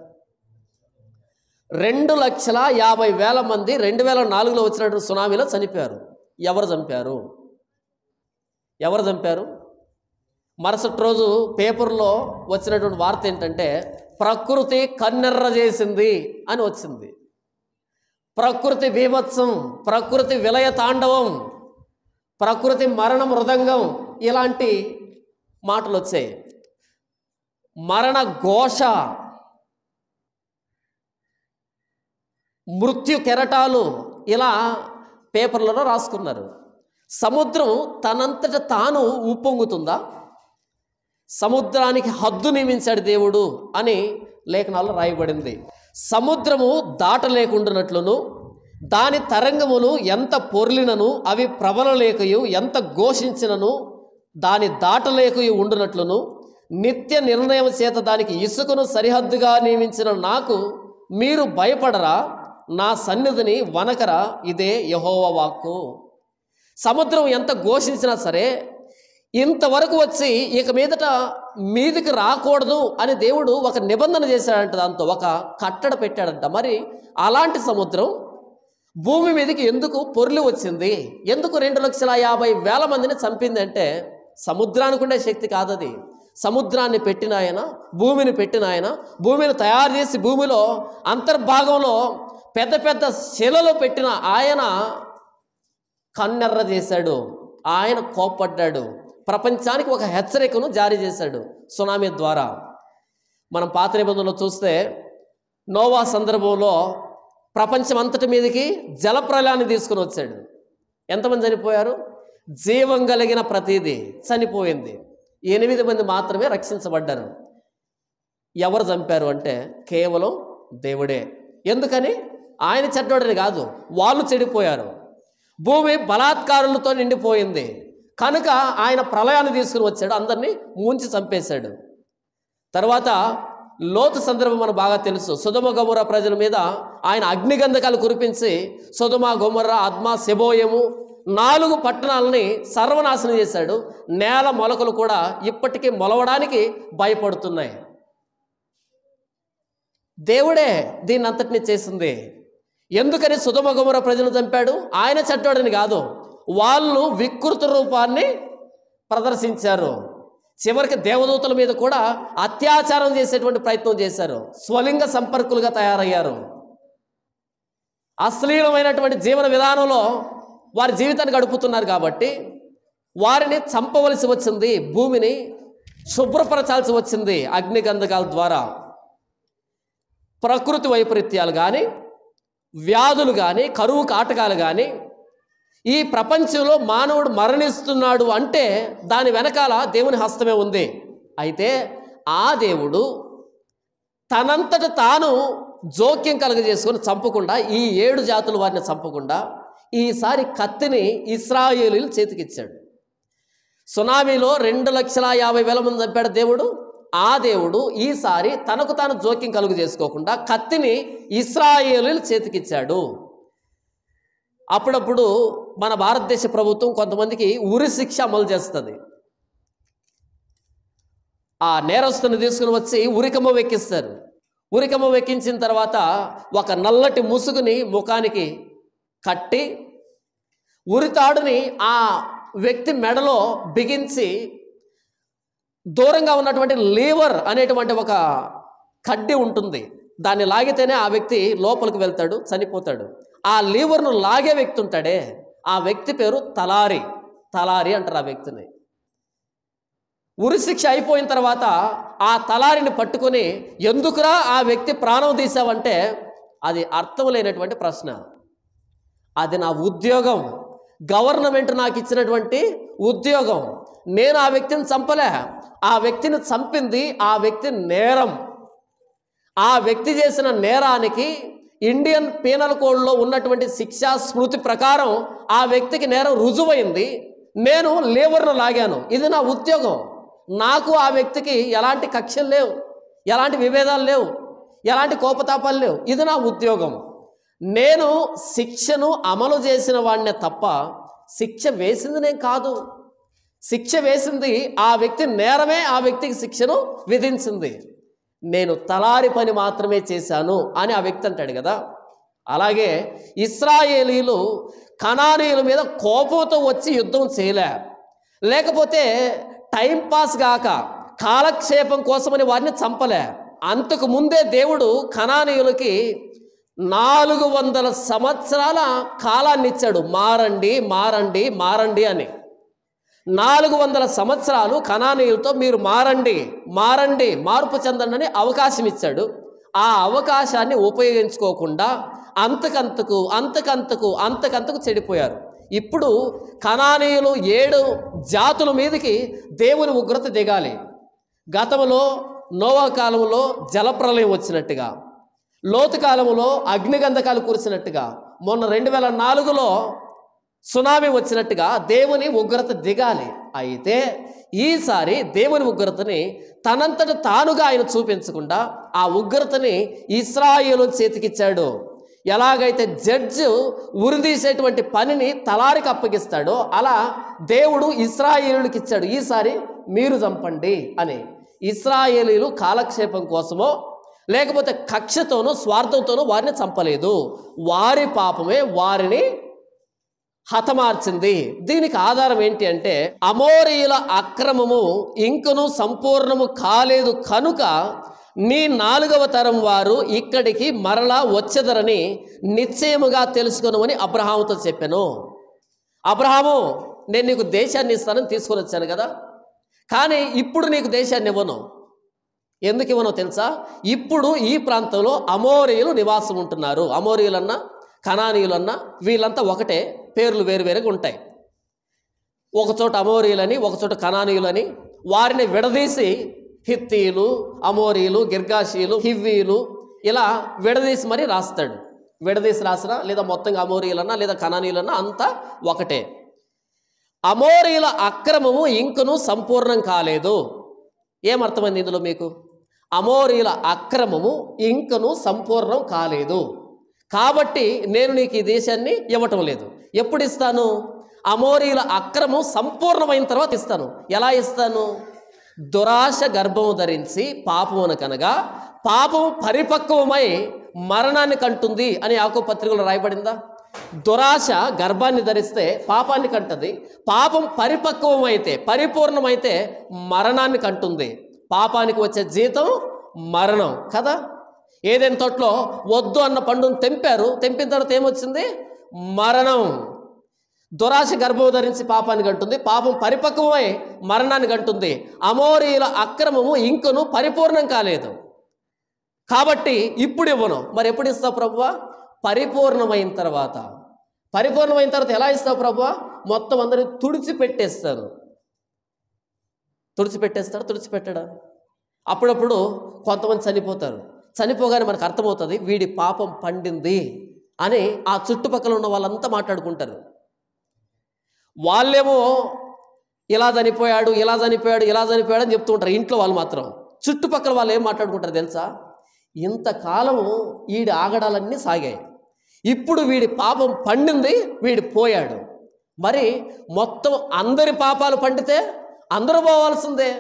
రెండు లక్షల యాభై వేల మంది రెండు వేల నాలుగులో వచ్చినటువంటి సునామీలో చనిపోయారు ఎవరు చంపారు ఎవరు చంపారు మరుసటి రోజు పేపర్లో వచ్చినటువంటి వార్త ఏంటంటే ప్రకృతి కన్నెర్ర చేసింది అని వచ్చింది ప్రకృతి బీభత్సం ప్రకృతి విలయ తాండవం ప్రకృతి మరణ మృదంగం ఇలాంటి మాటలు వచ్చాయి మరణ ఘోష మృత్యు కెరటాలు ఇలా పేపర్లలో రాసుకున్నారు సముద్రం తనంతట తాను ఉప్పొంగుతుందా సముద్రానికి హద్దు నియమించాడు దేవుడు అని లేఖనాల్లో రాయబడింది సముద్రము దాటలేకుండానట్లును దాని తరంగములు ఎంత పొర్లినను అవి ప్రబలలేకయు ఎంత ఘోషించినను దాని దాటలేకయు ఉండునట్లును నిత్య నిర్ణయం చేత దానికి ఇసుకను సరిహద్దుగా నియమించిన నాకు మీరు భయపడరా నా సన్నిధిని వనకరా ఇదే యహోవ వాక్కు సముద్రం ఎంత ఘోషించినా సరే ఇంతవరకు వచ్చి ఇక మీదట మీదికి రాకూడదు అని దేవుడు ఒక నిబంధన చేశాడంట దాంతో ఒక కట్టడ పెట్టాడంట మరి అలాంటి సముద్రం భూమి మీదకి ఎందుకు పొర్లి వచ్చింది ఎందుకు రెండు లక్షల యాభై వేల మందిని చంపింది అంటే సముద్రానికి ఉండే శక్తి కాదది సముద్రాన్ని పెట్టిన ఆయన భూమిని పెట్టిన ఆయన భూమిని తయారు చేసి భూమిలో అంతర్భాగంలో పెద్ద పెద్ద శిలలో పెట్టిన ఆయన కన్నెర్ర చేశాడు ఆయన కోప్పడ్డాడు ప్రపంచానికి ఒక హెచ్చరికను జారీ చేశాడు సునామీ ద్వారా మనం పాత నిబంధనలో చూస్తే నోవా సందర్భంలో ప్రపంచం అంతటి మీదకి జలప్రలయాన్ని తీసుకుని వచ్చాడు ఎంతమంది చనిపోయారు జీవం కలిగిన ప్రతిదీ చనిపోయింది ఎనిమిది మంది మాత్రమే రక్షించబడ్డారు ఎవరు చంపారు అంటే కేవలం దేవుడే ఎందుకని ఆయన చెడ్డోడని కాదు వాళ్ళు చెడిపోయారు భూమి బలాత్కారులతో నిండిపోయింది కనుక ఆయన ప్రళయాన్ని తీసుకుని వచ్చాడు అందరినీ ముంచి చంపేశాడు తర్వాత లోతు సందర్భం మనకు బాగా తెలుసు సుధమ గొమర ప్రజల మీద ఆయన అగ్నిగంధకాలు కురిపించి సుధమ గొమర ఆత్మ శబోయము నాలుగు పట్టణాలని సర్వనాశనం చేశాడు నేల మొలకలు కూడా ఇప్పటికీ మొలవడానికి భయపడుతున్నాయి దేవుడే దీన్ని అంతటిని చేసింది ఎందుకని సుధమ గుమర ప్రజలను చంపాడు ఆయన చెడ్డోడని కాదు వాళ్ళు వికృత రూపాన్ని ప్రదర్శించారు చివరికి దేవదూతల మీద కూడా అత్యాచారం చేసేటువంటి ప్రయత్నం చేశారు స్వలింగ సంపర్కులుగా తయారయ్యారు అశ్లీలమైనటువంటి జీవన విధానంలో వారి జీవితాన్ని గడుపుతున్నారు కాబట్టి వారిని చంపవలసి వచ్చింది భూమిని శుభ్రపరచాల్సి వచ్చింది అగ్నిగంధకాల ద్వారా ప్రకృతి వైపరీత్యాలు కానీ వ్యాధులు కానీ కరువు కాటకాలు కానీ ఈ ప్రపంచంలో మానవుడు మరణిస్తున్నాడు అంటే దాని వెనకాల దేవుని హస్తమే ఉంది అయితే ఆ దేవుడు తనంతట తాను జోక్యం కలుగజేసుకొని చంపకుండా ఈ ఏడు జాతుల వారిని చంపకుండా ఈసారి కత్తిని ఇస్రాయేలీలు చేతికిచ్చాడు సునామీలో రెండు లక్షల యాభై వేల మంది చంపాడు దేవుడు ఆ దేవుడు ఈసారి తనకు తాను జోక్యం కలుగు చేసుకోకుండా కత్తిని ఇస్రాయేలీలు చేతికిచ్చాడు అప్పుడప్పుడు మన భారతదేశ ప్రభుత్వం కొంతమందికి ఉరి శిక్ష అమలు చేస్తుంది ఆ నేరస్తుని తీసుకుని వచ్చి ఉరికమ్మ వెక్కిస్తారు ఉరికమ్మ వెక్కించిన తర్వాత ఒక నల్లటి ముసుగుని ముఖానికి కట్టి ఉరితాడుని ఆ వ్యక్తి మెడలో బిగించి దూరంగా ఉన్నటువంటి లీవర్ అనేటువంటి ఒక కడ్డి ఉంటుంది దాన్ని లాగితేనే ఆ వ్యక్తి లోపలికి వెళ్తాడు చనిపోతాడు ఆ లీవర్ను లాగే వ్యక్తి ఉంటాడే ఆ వ్యక్తి పేరు తలారి తలారి అంటారు ఆ వ్యక్తిని ఉరిశిక్ష అయిపోయిన తర్వాత ఆ తలారిని పట్టుకొని ఎందుకురా ఆ వ్యక్తి ప్రాణం తీసావంటే అది అర్థం లేనటువంటి ప్రశ్న అది నా ఉద్యోగం గవర్నమెంట్ నాకు ఇచ్చినటువంటి ఉద్యోగం నేను ఆ వ్యక్తిని చంపలే ఆ వ్యక్తిని చంపింది ఆ వ్యక్తి నేరం ఆ వ్యక్తి చేసిన నేరానికి ఇండియన్ పీనల్ కోడ్లో ఉన్నటువంటి శిక్షా స్మృతి ప్రకారం ఆ వ్యక్తికి నేరం రుజువైంది నేను లేబర్ను లాగాను ఇది నా ఉద్యోగం నాకు ఆ వ్యక్తికి ఎలాంటి కక్షలు లేవు ఎలాంటి విభేదాలు లేవు ఎలాంటి కోపతాపాలు లేవు ఇది నా ఉద్యోగం నేను శిక్షను అమలు చేసిన వాడినే తప్ప శిక్ష వేసింది నేను కాదు శిక్ష వేసింది ఆ వ్యక్తి నేరమే ఆ వ్యక్తికి శిక్షను విధించింది నేను తలారి పని మాత్రమే చేశాను అని ఆ వ్యక్తి అంటాడు కదా అలాగే ఇస్రాయేలీలు కణానీయుల మీద కోపంతో వచ్చి యుద్ధం చేయలే లేకపోతే టైం పాస్ గాక కాలక్షేపం కోసమని వారిని చంపలే అంతకు ముందే దేవుడు కణానీయులకి నాలుగు వందల సంవత్సరాల కాలాన్ని ఇచ్చాడు మారండి మారండి మారండి అని నాలుగు వందల సంవత్సరాలు కణానీయులతో మీరు మారండి మారండి మార్పు చెందండి అని అవకాశం ఇచ్చాడు ఆ అవకాశాన్ని ఉపయోగించుకోకుండా అంతకంతకు అంతకంతకు అంతకంతకు చెడిపోయారు ఇప్పుడు కణానీయులు ఏడు జాతుల మీదకి దేవుని ఉగ్రత దిగాలి గతంలో నోవా కాలంలో జలప్రలయం వచ్చినట్టుగా లోతు కాలంలో అగ్నిగంధకాలు కురిసినట్టుగా మొన్న రెండు వేల నాలుగులో సునామీ వచ్చినట్టుగా దేవుని ఉగ్రత దిగాలి అయితే ఈసారి దేవుని ఉగ్రతని తనంతట తానుగా ఆయన చూపించకుండా ఆ ఉగ్రతని ఇస్రాయేలు చేతికిచ్చాడు ఎలాగైతే జడ్జి ఉరిదీసేటువంటి పనిని తలారికి అప్పగిస్తాడో అలా దేవుడు ఇస్రాయేలుకి ఇచ్చాడు ఈసారి మీరు చంపండి అని ఇస్రాయేలీలు కాలక్షేపం కోసమో లేకపోతే కక్షతోనో స్వార్థంతోనో వారిని చంపలేదు వారి పాపమే వారిని హతమార్చింది దీనికి ఆధారం ఏంటి అంటే అమోరీయుల అక్రమము ఇంకను సంపూర్ణము కాలేదు కనుక నీ నాలుగవ తరం వారు ఇక్కడికి మరలా వచ్చెదరని నిశ్చయముగా తెలుసుకొనమని అబ్రహాముతో చెప్పాను అబ్రహాము నేను నీకు దేశాన్ని ఇస్తానని తీసుకొని వచ్చాను కదా కానీ ఇప్పుడు నీకు దేశాన్ని ఇవ్వను ఎందుకు ఇవ్వనో తెలుసా ఇప్పుడు ఈ ప్రాంతంలో అమోరీయులు నివాసం ఉంటున్నారు అమోరీయులన్నా కణానీయులన్నా వీళ్ళంతా ఒకటే పేర్లు వేరు వేరుగా ఉంటాయి ఒకచోట అమోరీయులని ఒకచోట కణానీయులని వారిని విడదీసి హిత్తీలు అమోరీలు గిర్గాషీలు హివ్వీలు ఇలా విడదీసి మరీ రాస్తాడు విడదీసి రాసినా లేదా మొత్తంగా అమోరీయులన్నా లేదా కణానీయులన్నా అంతా ఒకటే అమోరీల అక్రమము ఇంకను సంపూర్ణం కాలేదు ఏమర్థమైంది ఇందులో మీకు అమోరీల అక్రమము ఇంకను సంపూర్ణం కాలేదు కాబట్టి నేను నీకు ఈ దేశాన్ని ఇవ్వటం లేదు ఎప్పుడు ఇస్తాను అమోరీల అక్రమం సంపూర్ణమైన తర్వాత ఇస్తాను ఎలా ఇస్తాను దురాశ గర్భము ధరించి పాపమున కనగా పాపం పరిపక్వమై మరణాన్ని కంటుంది అని యాకో పత్రికలో రాయబడిందా దురాశ గర్భాన్ని ధరిస్తే పాపాన్ని కంటది పాపం పరిపక్వమైతే పరిపూర్ణమైతే మరణాన్ని కంటుంది పాపానికి వచ్చే జీతం మరణం కదా ఏదైనా తోటలో వద్దు అన్న పండును తెంపారు తెంపిన తర్వాత ఏమొచ్చింది మరణం దురాశ గర్భం ధరించి పాపాన్ని కంటుంది పాపం పరిపక్వమై మరణాన్ని కంటుంది అమోరీల అక్రమము ఇంకను పరిపూర్ణం కాలేదు కాబట్టి ఇప్పుడు ఇవ్వను మరి ఎప్పుడు ఇస్తావు ప్రభువా పరిపూర్ణమైన తర్వాత పరిపూర్ణమైన తర్వాత ఎలా ఇస్తావు ప్రభువా మొత్తం అందరిని తుడిచిపెట్టేస్తాను తుడిచిపెట్టేస్తాడు తుడిచిపెట్టడా అప్పుడప్పుడు కొంతమంది చనిపోతారు చనిపోగానే మనకు అర్థమవుతుంది వీడి పాపం పండింది అని ఆ చుట్టుపక్కల ఉన్న వాళ్ళంతా మాట్లాడుకుంటారు వాళ్ళేమో ఇలా చనిపోయాడు ఇలా చనిపోయాడు ఇలా చనిపోయాడు అని చెప్తూ ఉంటారు ఇంట్లో వాళ్ళు మాత్రం చుట్టుపక్కల వాళ్ళు ఏం మాట్లాడుకుంటారు తెలుసా ఇంతకాలం వీడి ఆగడాలన్నీ సాగాయి ఇప్పుడు వీడి పాపం పండింది వీడి పోయాడు మరి మొత్తం అందరి పాపాలు పండితే అందరూ పోవాల్సిందే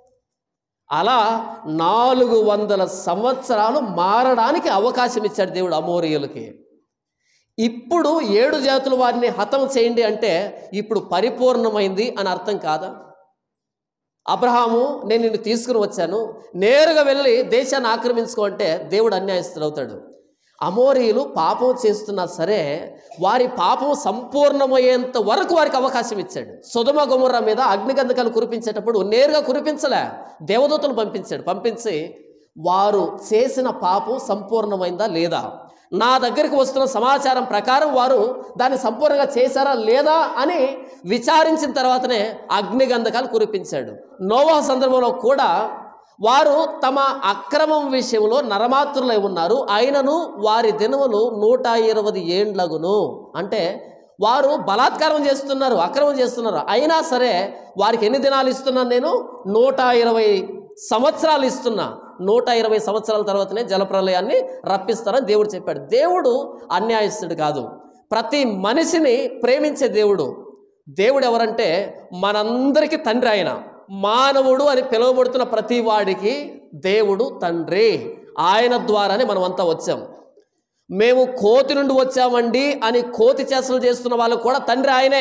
అలా నాలుగు వందల సంవత్సరాలు మారడానికి అవకాశం ఇచ్చాడు దేవుడు అమోరియులకి ఇప్పుడు ఏడు జాతుల వారిని హతం చేయండి అంటే ఇప్పుడు పరిపూర్ణమైంది అని అర్థం కాదా అబ్రహాము నేను నిన్ను తీసుకుని వచ్చాను నేరుగా వెళ్ళి దేశాన్ని ఆక్రమించుకో అంటే దేవుడు అన్యాయస్తుడవుతాడు అమోరీయులు పాపం చేస్తున్నా సరే వారి పాపం సంపూర్ణమయ్యేంత వరకు వారికి అవకాశం ఇచ్చాడు సుధమ గుమర్ర మీద అగ్నిగంధకాలు కురిపించేటప్పుడు నేరుగా కురిపించలే దేవదూతలు పంపించాడు పంపించి వారు చేసిన పాపం సంపూర్ణమైందా లేదా నా దగ్గరికి వస్తున్న సమాచారం ప్రకారం వారు దాన్ని సంపూర్ణంగా చేశారా లేదా అని విచారించిన తర్వాతనే అగ్నిగంధకాలు కురిపించాడు నోవా సందర్భంలో కూడా వారు తమ అక్రమం విషయంలో నరమాత్రులై ఉన్నారు అయినను వారి దినములు నూట ఇరవై ఏండ్లగును అంటే వారు బలాత్కారం చేస్తున్నారు అక్రమం చేస్తున్నారు అయినా సరే వారికి ఎన్ని దినాలు ఇస్తున్నాను నేను నూట ఇరవై సంవత్సరాలు ఇస్తున్నా నూట ఇరవై సంవత్సరాల తర్వాతనే జలప్రలయాన్ని రప్పిస్తారని దేవుడు చెప్పాడు దేవుడు అన్యాయస్తుడు కాదు ప్రతి మనిషిని ప్రేమించే దేవుడు దేవుడు ఎవరంటే మనందరికీ తండ్రి ఆయన మానవుడు అని పిలువబడుతున్న ప్రతి వాడికి దేవుడు తండ్రి ఆయన ద్వారానే మనం అంతా వచ్చాం మేము కోతి నుండి వచ్చామండి అని కోతి చేసలు చేస్తున్న వాళ్ళు కూడా తండ్రి ఆయనే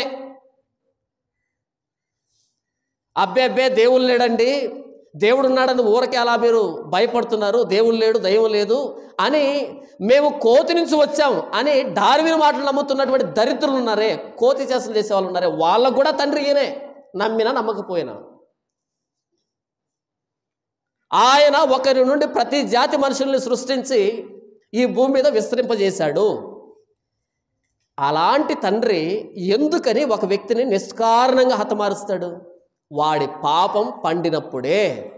అబ్బే అబ్బే దేవుడు లేడండి దేవుడు ఉన్నాడని ఊరకే అలా మీరు భయపడుతున్నారు దేవుడు లేడు దైవం లేదు అని మేము కోతి నుంచి వచ్చాం అని డార్విన్ మాటలు నమ్ముతున్నటువంటి దరిద్రులు ఉన్నారే కోతి చేసలు చేసే వాళ్ళు ఉన్నారే వాళ్ళకు కూడా తండ్రి ఈయనే నమ్మినా నమ్మకపోయినా ఆయన ఒకరి నుండి ప్రతి జాతి మనుషుల్ని సృష్టించి ఈ భూమి మీద విస్తరింపజేశాడు అలాంటి తండ్రి ఎందుకని ఒక వ్యక్తిని నిష్కారణంగా హతమారుస్తాడు వాడి పాపం పండినప్పుడే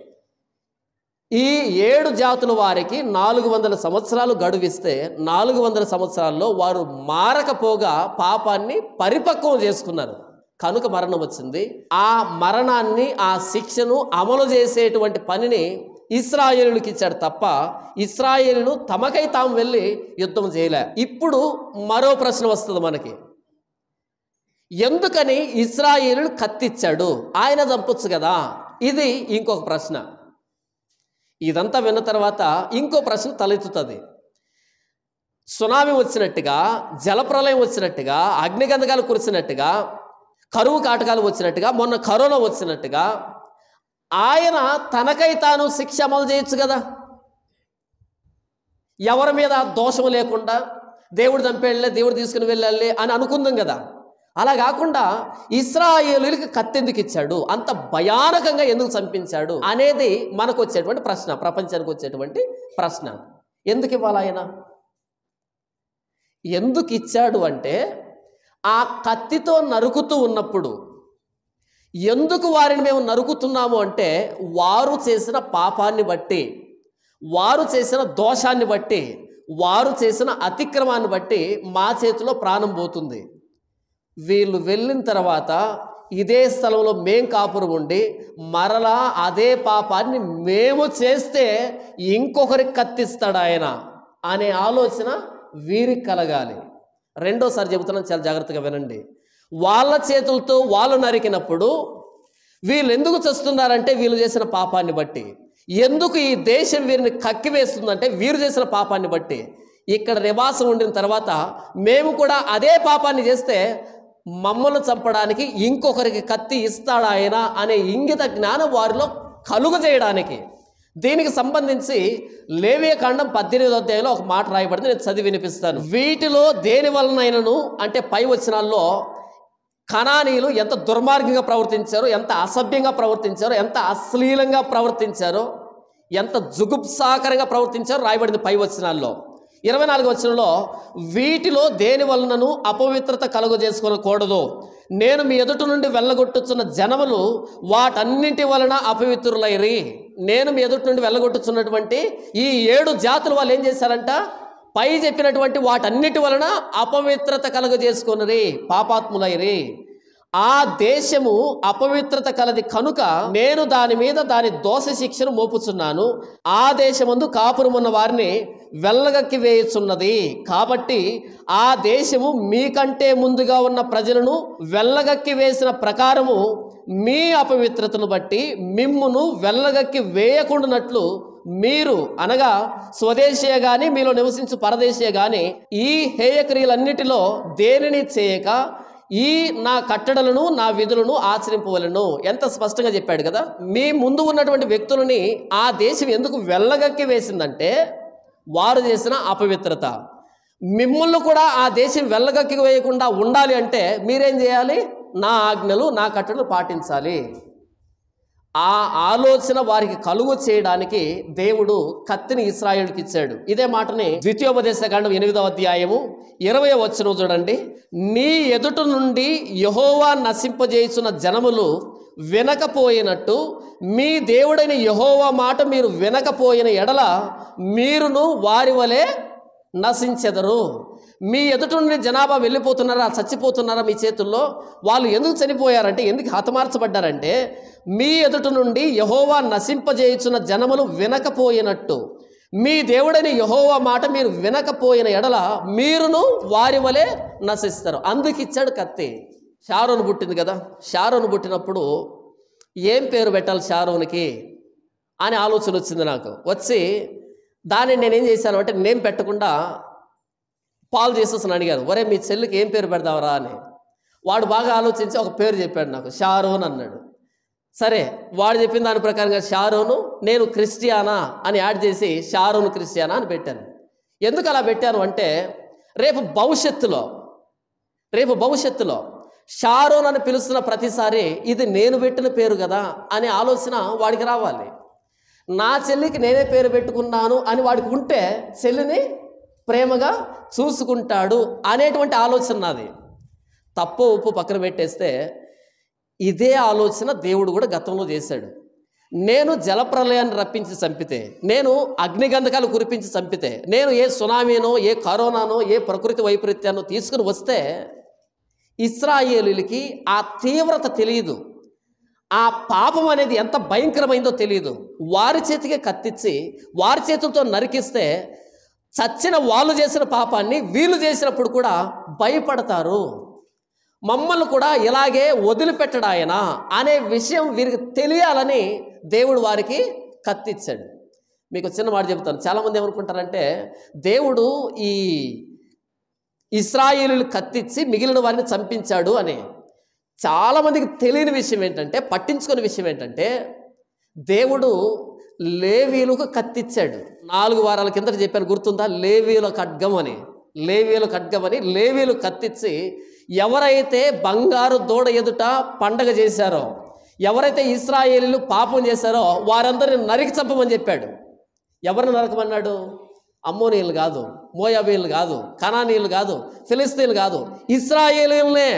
ఈ ఏడు జాతుల వారికి నాలుగు వందల సంవత్సరాలు గడువిస్తే నాలుగు వందల సంవత్సరాల్లో వారు మారకపోగా పాపాన్ని పరిపక్వం చేసుకున్నారు కనుక మరణం వచ్చింది ఆ మరణాన్ని ఆ శిక్షను అమలు చేసేటువంటి పనిని ఇస్రాయేలుకి ఇచ్చాడు తప్ప ఇస్రాయేలులు తమకై తాము వెళ్ళి యుద్ధం చేయలే ఇప్పుడు మరో ప్రశ్న వస్తుంది మనకి ఎందుకని ఇస్రాయేలులు కత్తిచ్చాడు ఆయన చంపొచ్చు కదా ఇది ఇంకొక ప్రశ్న ఇదంతా విన్న తర్వాత ఇంకో ప్రశ్న తలెత్తుతుంది సునామీ వచ్చినట్టుగా జలప్రలయం వచ్చినట్టుగా అగ్నిగంధకాలు కురిసినట్టుగా కరువు కాటకాలు వచ్చినట్టుగా మొన్న కరోనా వచ్చినట్టుగా ఆయన తనకై తాను శిక్ష అమలు చేయొచ్చు కదా ఎవరి మీద దోషం లేకుండా దేవుడు చంపేళ్ళే దేవుడు తీసుకుని వెళ్ళాలి అని అనుకుందాం కదా అలా కాకుండా ఇస్రాయేలులకి కత్తెందుకు ఇచ్చాడు అంత భయానకంగా ఎందుకు చంపించాడు అనేది మనకు వచ్చేటువంటి ప్రశ్న ప్రపంచానికి వచ్చేటువంటి ప్రశ్న ఎందుకు ఇవ్వాలి ఆయన ఎందుకు ఇచ్చాడు అంటే ఆ కత్తితో నరుకుతూ ఉన్నప్పుడు ఎందుకు వారిని మేము నరుకుతున్నాము అంటే వారు చేసిన పాపాన్ని బట్టి వారు చేసిన దోషాన్ని బట్టి వారు చేసిన అతిక్రమాన్ని బట్టి మా చేతిలో ప్రాణం పోతుంది వీళ్ళు వెళ్ళిన తర్వాత ఇదే స్థలంలో మేం కాపురం ఉండి మరలా అదే పాపాన్ని మేము చేస్తే ఇంకొకరికి కత్తిస్తాడు ఆయన అనే ఆలోచన వీరికి కలగాలి రెండోసారి చెబుతున్నాను చాలా జాగ్రత్తగా వినండి వాళ్ళ చేతులతో వాళ్ళు నరికినప్పుడు వీళ్ళు ఎందుకు చస్తున్నారంటే వీళ్ళు చేసిన పాపాన్ని బట్టి ఎందుకు ఈ దేశం వీరిని కక్కివేస్తుందంటే వీరు చేసిన పాపాన్ని బట్టి ఇక్కడ నివాసం ఉండిన తర్వాత మేము కూడా అదే పాపాన్ని చేస్తే మమ్మల్ని చంపడానికి ఇంకొకరికి కత్తి ఇస్తాడా ఆయన అనే ఇంగిత జ్ఞానం వారిలో కలుగు చేయడానికి దీనికి సంబంధించి లేవియ కాండం పద్దెనిమిదో అధ్యాయంలో ఒక మాట రాయబడింది నేను చదివి వినిపిస్తాను వీటిలో దేని వలనైనను అంటే పై వచనాల్లో కణానీయులు ఎంత దుర్మార్గంగా ప్రవర్తించారో ఎంత అసభ్యంగా ప్రవర్తించారో ఎంత అశ్లీలంగా ప్రవర్తించారో ఎంత జుగుప్సాకరంగా ప్రవర్తించారో రాయబడింది పై వచనాల్లో ఇరవై నాలుగు వచనంలో వీటిలో దేని వలనను అపవిత్రత కలుగు చేసుకోకూడదు నేను మీ ఎదుట నుండి వెళ్ళగొట్టుచున్న జనములు వాటన్నింటి వలన అపవిత్రులైరి నేను మీ ఎదుటి నుండి వెళ్ళగొట్టుచున్నటువంటి ఈ ఏడు జాతులు వాళ్ళు ఏం చేశారంట పై చెప్పినటువంటి వాటన్నిటి వలన అపవిత్రత కలుగజేసుకున్నది పాపాత్ములైరి ఆ దేశము అపవిత్రత కలది కనుక నేను దాని మీద దాని దోష శిక్షను మోపుచున్నాను ఆ దేశమందు కాపురమున్న వారిని వెళ్ళగక్కి వేయుచున్నది కాబట్టి ఆ దేశము మీకంటే ముందుగా ఉన్న ప్రజలను వెళ్ళగక్కి వేసిన ప్రకారము మీ అపవిత్రతను బట్టి మిమ్మును వెళ్ళగక్కి వేయకుండానట్లు మీరు అనగా స్వదేశీయ గాని మీలో నివసించు పరదేశీయ గాని ఈ హేయక్రియలన్నిటిలో దేనిని చేయక ఈ నా కట్టడలను నా విధులను ఆచరింపవలను ఎంత స్పష్టంగా చెప్పాడు కదా మీ ముందు ఉన్నటువంటి వ్యక్తులని ఆ దేశం ఎందుకు వెళ్ళగక్కి వేసిందంటే వారు చేసిన అపవిత్రత మిమ్మల్ని కూడా ఆ దేశం వెళ్ళగక్కి వేయకుండా ఉండాలి అంటే మీరేం చేయాలి నా ఆజ్ఞలు నా కట్టడలు పాటించాలి ఆ ఆలోచన వారికి కలుగు చేయడానికి దేవుడు కత్తిని ఇస్రాయేల్కి ఇచ్చాడు ఇదే మాటని ద్వితీయోపదేశ కాండం ఎనిమిదవ అధ్యాయము ఇరవై వచ్చిన చూడండి నీ ఎదుట నుండి యహోవా నశింపజేయుచున్న జనములు వినకపోయినట్టు మీ దేవుడైన యహోవా మాట మీరు వినకపోయిన ఎడల మీరును వారి వలె నశించెదరు మీ ఎదుట నుండి జనాభా వెళ్ళిపోతున్నారా చచ్చిపోతున్నారా మీ చేతుల్లో వాళ్ళు ఎందుకు చనిపోయారంటే ఎందుకు హతమార్చబడ్డారంటే మీ ఎదుట నుండి యహోవా నశింపజేయుచున్న జనములు వినకపోయినట్టు మీ దేవుడని యహోవా మాట మీరు వినకపోయిన ఎడల మీరును వారి వలె నశిస్తారు అందుకు ఇచ్చాడు కత్తి షారోను పుట్టింది కదా షారోను పుట్టినప్పుడు ఏం పేరు పెట్టాలి షారోనికి అని ఆలోచన వచ్చింది నాకు వచ్చి దాన్ని నేనేం చేశాను అంటే నేమ్ పెట్టకుండా పాలు చేసేసి అడిగాను ఒరే మీ చెల్లికి ఏం పేరు పెడదావరా అని వాడు బాగా ఆలోచించి ఒక పేరు చెప్పాడు నాకు షారోన్ అన్నాడు సరే వాడు చెప్పిన దాని ప్రకారంగా షారోను నేను క్రిస్టియానా అని యాడ్ చేసి షారోను క్రిస్టియానా అని పెట్టాను ఎందుకు అలా పెట్టాను అంటే రేపు భవిష్యత్తులో రేపు భవిష్యత్తులో షారోన్ అని పిలుస్తున్న ప్రతిసారి ఇది నేను పెట్టిన పేరు కదా అనే ఆలోచన వాడికి రావాలి నా చెల్లికి నేనే పేరు పెట్టుకున్నాను అని వాడికి ఉంటే చెల్లిని ప్రేమగా చూసుకుంటాడు అనేటువంటి ఆలోచన నాది తప్పు ఉప్పు పక్కన పెట్టేస్తే ఇదే ఆలోచన దేవుడు కూడా గతంలో చేశాడు నేను జలప్రలయాన్ని రప్పించి చంపితే నేను అగ్నిగంధకాలు కురిపించి చంపితే నేను ఏ సునామీనో ఏ కరోనానో ఏ ప్రకృతి వైపరీత్యానో తీసుకుని వస్తే ఇస్రాయేలులకి ఆ తీవ్రత తెలియదు ఆ పాపం అనేది ఎంత భయంకరమైందో తెలియదు వారి చేతికి కత్తిచ్చి వారి చేతులతో నరికిస్తే చచ్చిన వాళ్ళు చేసిన పాపాన్ని వీళ్ళు చేసినప్పుడు కూడా భయపడతారు మమ్మల్ని కూడా ఇలాగే వదిలిపెట్టడు ఆయన అనే విషయం వీరికి తెలియాలని దేవుడు వారికి కత్తిచ్చాడు మీకు చిన్న మాట చెబుతాను చాలామంది ఏమనుకుంటారంటే దేవుడు ఈ ఇస్రాయేలీలు కత్తిచ్చి మిగిలిన వారిని చంపించాడు అని చాలామందికి తెలియని విషయం ఏంటంటే పట్టించుకునే విషయం ఏంటంటే దేవుడు లేవీలకు కత్తిచ్చాడు నాలుగు వారాల కిందట చెప్పాను గుర్తుందా లేవీల ఖడ్గం అని లేవీల ఖడ్గం అని లేవీలు కత్తిచ్చి ఎవరైతే బంగారు దూడ ఎదుట పండగ చేశారో ఎవరైతే ఇస్రాయేలీలు పాపం చేశారో వారందరిని నరికి చంపమని చెప్పాడు ఎవరిని నరకమన్నాడు అమ్మోనీయులు కాదు మోయాబీలు కాదు కనానీయులు కాదు ఫిలిస్తీన్లు కాదు ఇస్రాయేలీలనే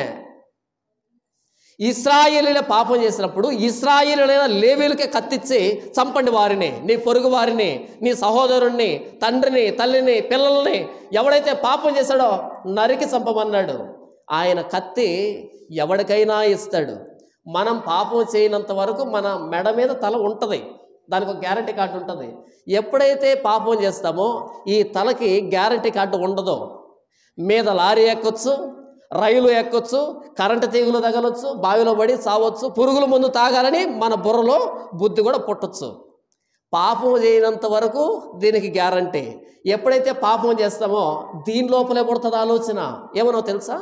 ఇస్రాయేలీలే పాపం చేసినప్పుడు ఇస్రాయేలీలైన లేవీలకే కత్తిచ్చి చంపండి వారిని నీ పొరుగు వారిని నీ సహోదరుణ్ణి తండ్రిని తల్లిని పిల్లల్ని ఎవడైతే పాపం చేశాడో నరికి చంపమన్నాడు ఆయన కత్తి ఎవరికైనా ఇస్తాడు మనం పాపం చేయనంత వరకు మన మెడ మీద తల ఉంటుంది దానికి ఒక గ్యారంటీ కార్డు ఉంటుంది ఎప్పుడైతే పాపం చేస్తామో ఈ తలకి గ్యారంటీ కార్డు ఉండదు మీద లారీ ఎక్కొచ్చు రైలు ఎక్కొచ్చు కరెంటు తీగులు తగలొచ్చు బావిలో పడి చావచ్చు పురుగుల ముందు తాగాలని మన బుర్రలో బుద్ధి కూడా పుట్టొచ్చు పాపం చేయనంత వరకు దీనికి గ్యారంటీ ఎప్పుడైతే పాపం చేస్తామో దీని లోపలే పుడుతుంది ఆలోచన ఏమనో తెలుసా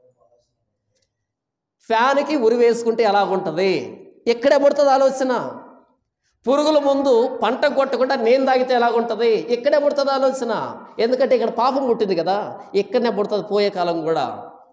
ఫ్యాన్కి ఉరి వేసుకుంటే ఎలా ఉంటుంది ఇక్కడే పుడుతుంది ఆలోచన పురుగుల ముందు పంట కొట్టకుండా నేను తాగితే ఎలాగుంటుంది ఇక్కడే పుడుతుంది ఆలోచన ఎందుకంటే ఇక్కడ పాపం పుట్టింది కదా ఇక్కడనే పుడుతుంది పోయే కాలం కూడా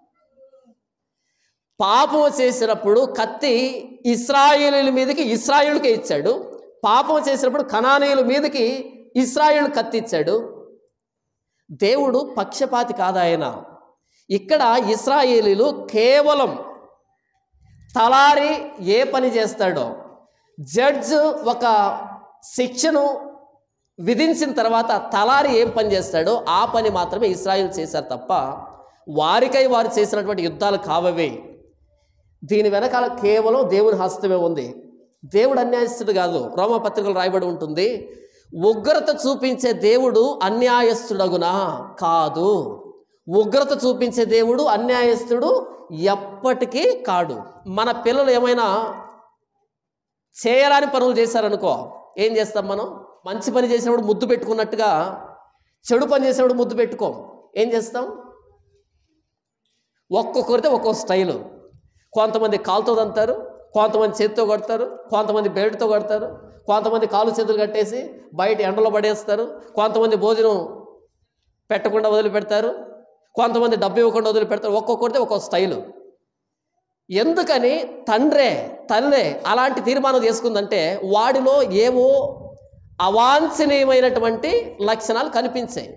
పాపం చేసినప్పుడు కత్తి ఇస్రాయేలీల మీదకి ఇస్రాయేలుకే ఇచ్చాడు పాపం చేసినప్పుడు కనానీయుల మీదకి ఇస్రాయేల్ కత్తి ఇచ్చాడు దేవుడు పక్షపాతి కాదాయన ఇక్కడ ఇస్రాయేలీలు కేవలం తలారి ఏ పని చేస్తాడో జడ్జ్ ఒక శిక్షను విధించిన తర్వాత తలారి ఏం పని చేస్తాడో ఆ పని మాత్రమే ఇస్రాయిల్ చేశారు తప్ప వారికై వారు చేసినటువంటి యుద్ధాలు కావవే దీని వెనకాల కేవలం దేవుని హస్తమే ఉంది దేవుడు అన్యాయస్తుడు కాదు రోమపత్రికలు రాయబడి ఉంటుంది ఉగ్రత చూపించే దేవుడు అన్యాయస్తుడగునా కాదు ఉగ్రత చూపించే దేవుడు అన్యాయస్తుడు ఎప్పటికీ కాడు మన పిల్లలు ఏమైనా చేయరాని పనులు చేశారనుకో ఏం చేస్తాం మనం మంచి పని చేసినప్పుడు ముద్దు పెట్టుకున్నట్టుగా చెడు పని చేసినప్పుడు ముద్దు పెట్టుకోం ఏం చేస్తాం ఒక్కొక్కరితో ఒక్కొక్క స్టైలు కొంతమంది కాలుతో తంతారు కొంతమంది చేతితో కొడతారు కొంతమంది బెల్ట్తో కొడతారు కొంతమంది కాలు చేతులు కట్టేసి బయట ఎండలో పడేస్తారు కొంతమంది భోజనం పెట్టకుండా వదిలిపెడతారు కొంతమంది డబ్బు ఇవ్వకుండా వదిలిపెడతారు ఒక్కొక్కరిది ఒక్కొక్క స్టైలు ఎందుకని తండ్రే తల్లే అలాంటి తీర్మానం చేసుకుందంటే వాడిలో ఏవో అవాంఛనీయమైనటువంటి లక్షణాలు కనిపించాయి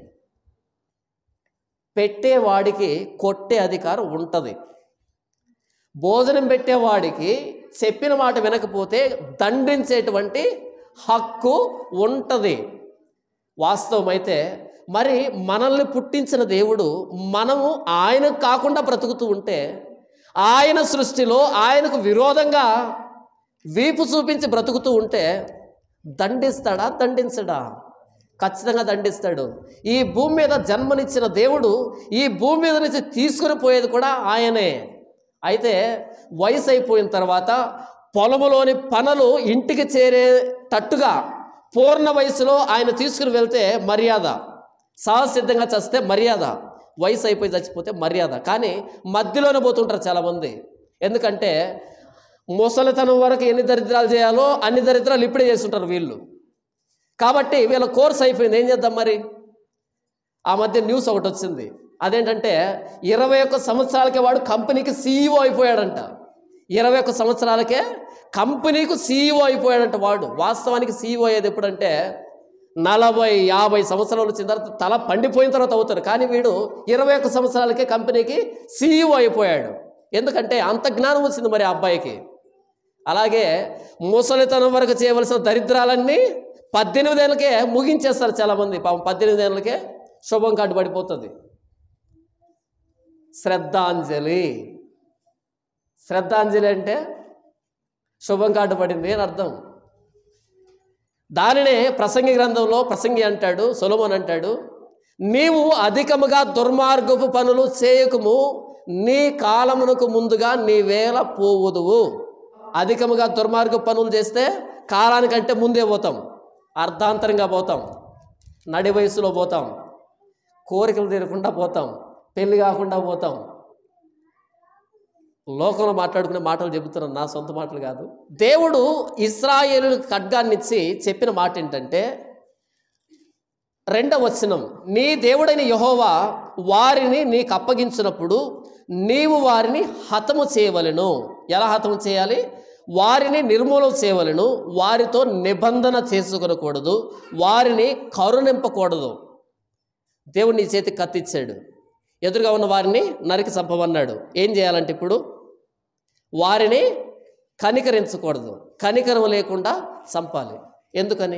పెట్టేవాడికి కొట్టే అధికారం ఉంటుంది భోజనం పెట్టేవాడికి చెప్పిన మాట వినకపోతే దండించేటువంటి హక్కు ఉంటుంది వాస్తవమైతే మరి మనల్ని పుట్టించిన దేవుడు మనము ఆయనకు కాకుండా బ్రతుకుతూ ఉంటే ఆయన సృష్టిలో ఆయనకు విరోధంగా వీపు చూపించి బ్రతుకుతూ ఉంటే దండిస్తాడా దండించడా ఖచ్చితంగా దండిస్తాడు ఈ భూమి మీద జన్మనిచ్చిన దేవుడు ఈ భూమి మీద నుంచి తీసుకుని పోయేది కూడా ఆయనే అయితే వయసు అయిపోయిన తర్వాత పొలములోని పనులు ఇంటికి చేరేటట్టుగా పూర్ణ వయసులో ఆయన తీసుకుని వెళ్తే మర్యాద సహసిద్ధంగా చస్తే మర్యాద వయసు అయిపోయి చచ్చిపోతే మర్యాద కానీ మధ్యలోనే పోతుంటారు చాలామంది ఎందుకంటే ముసలితనం వరకు ఎన్ని దరిద్రాలు చేయాలో అన్ని దరిద్రాలు ఇప్పుడే చేస్తుంటారు వీళ్ళు కాబట్టి వీళ్ళ కోర్స్ అయిపోయింది ఏం చేద్దాం మరి ఆ మధ్య న్యూస్ ఒకటి వచ్చింది అదేంటంటే ఇరవై ఒక్క సంవత్సరాలకే వాడు కంపెనీకి సీఈఓ అయిపోయాడంట ఇరవై ఒక్క సంవత్సరాలకే కంపెనీకి సీఈఓ అయిపోయాడంట వాడు వాస్తవానికి సీఈఓ అయ్యేది ఎప్పుడంటే నలభై యాభై సంవత్సరాలు వచ్చిన తర్వాత తల పండిపోయిన తర్వాత అవుతారు కానీ వీడు ఇరవై ఒక్క సంవత్సరాలకే కంపెనీకి సీఈఓ అయిపోయాడు ఎందుకంటే అంత జ్ఞానం వచ్చింది మరి ఆ అబ్బాయికి అలాగే ముసలితనం వరకు చేయవలసిన దరిద్రాలన్నీ పద్దెనిమిది ఏళ్ళకే ముగించేస్తారు చాలామంది పాపం పద్దెనిమిది ఏళ్ళకే శుభం కార్డు పడిపోతుంది శ్రద్ధాంజలి శ్రద్ధాంజలి అంటే శుభం కార్డు పడింది అని అర్థం దానినే ప్రసంగి గ్రంథంలో ప్రసంగి అంటాడు సొలమోన్ అంటాడు నీవు అధికముగా దుర్మార్గపు పనులు చేయకము నీ కాలమునకు ముందుగా నీ వేళ పోవుదువు అధికముగా దుర్మార్గ పనులు చేస్తే కాలానికంటే ముందే పోతాం అర్ధాంతరంగా పోతాం నడి వయసులో పోతాం కోరికలు తీరకుండా పోతాం పెళ్లి కాకుండా పోతాం లోకంలో మాట్లాడుకునే మాటలు చెబుతున్నాను నా సొంత మాటలు కాదు దేవుడు ఇస్రాయేలు ఖడ్గాన్నిచ్చి చెప్పిన మాట ఏంటంటే రెండవ వచనం నీ దేవుడైన యహోవా వారిని నీకు అప్పగించినప్పుడు నీవు వారిని హతము చేయవలెను ఎలా హతము చేయాలి వారిని నిర్మూలన చేయవలెను వారితో నిబంధన చేసుకొనకూడదు వారిని కరుణింపకూడదు దేవుడు నీ చేతికి కత్తిచ్చాడు ఎదురుగా ఉన్న వారిని నరికి చంపమన్నాడు ఏం చేయాలంటే ఇప్పుడు వారిని కనికరించకూడదు కనికరం లేకుండా చంపాలి ఎందుకని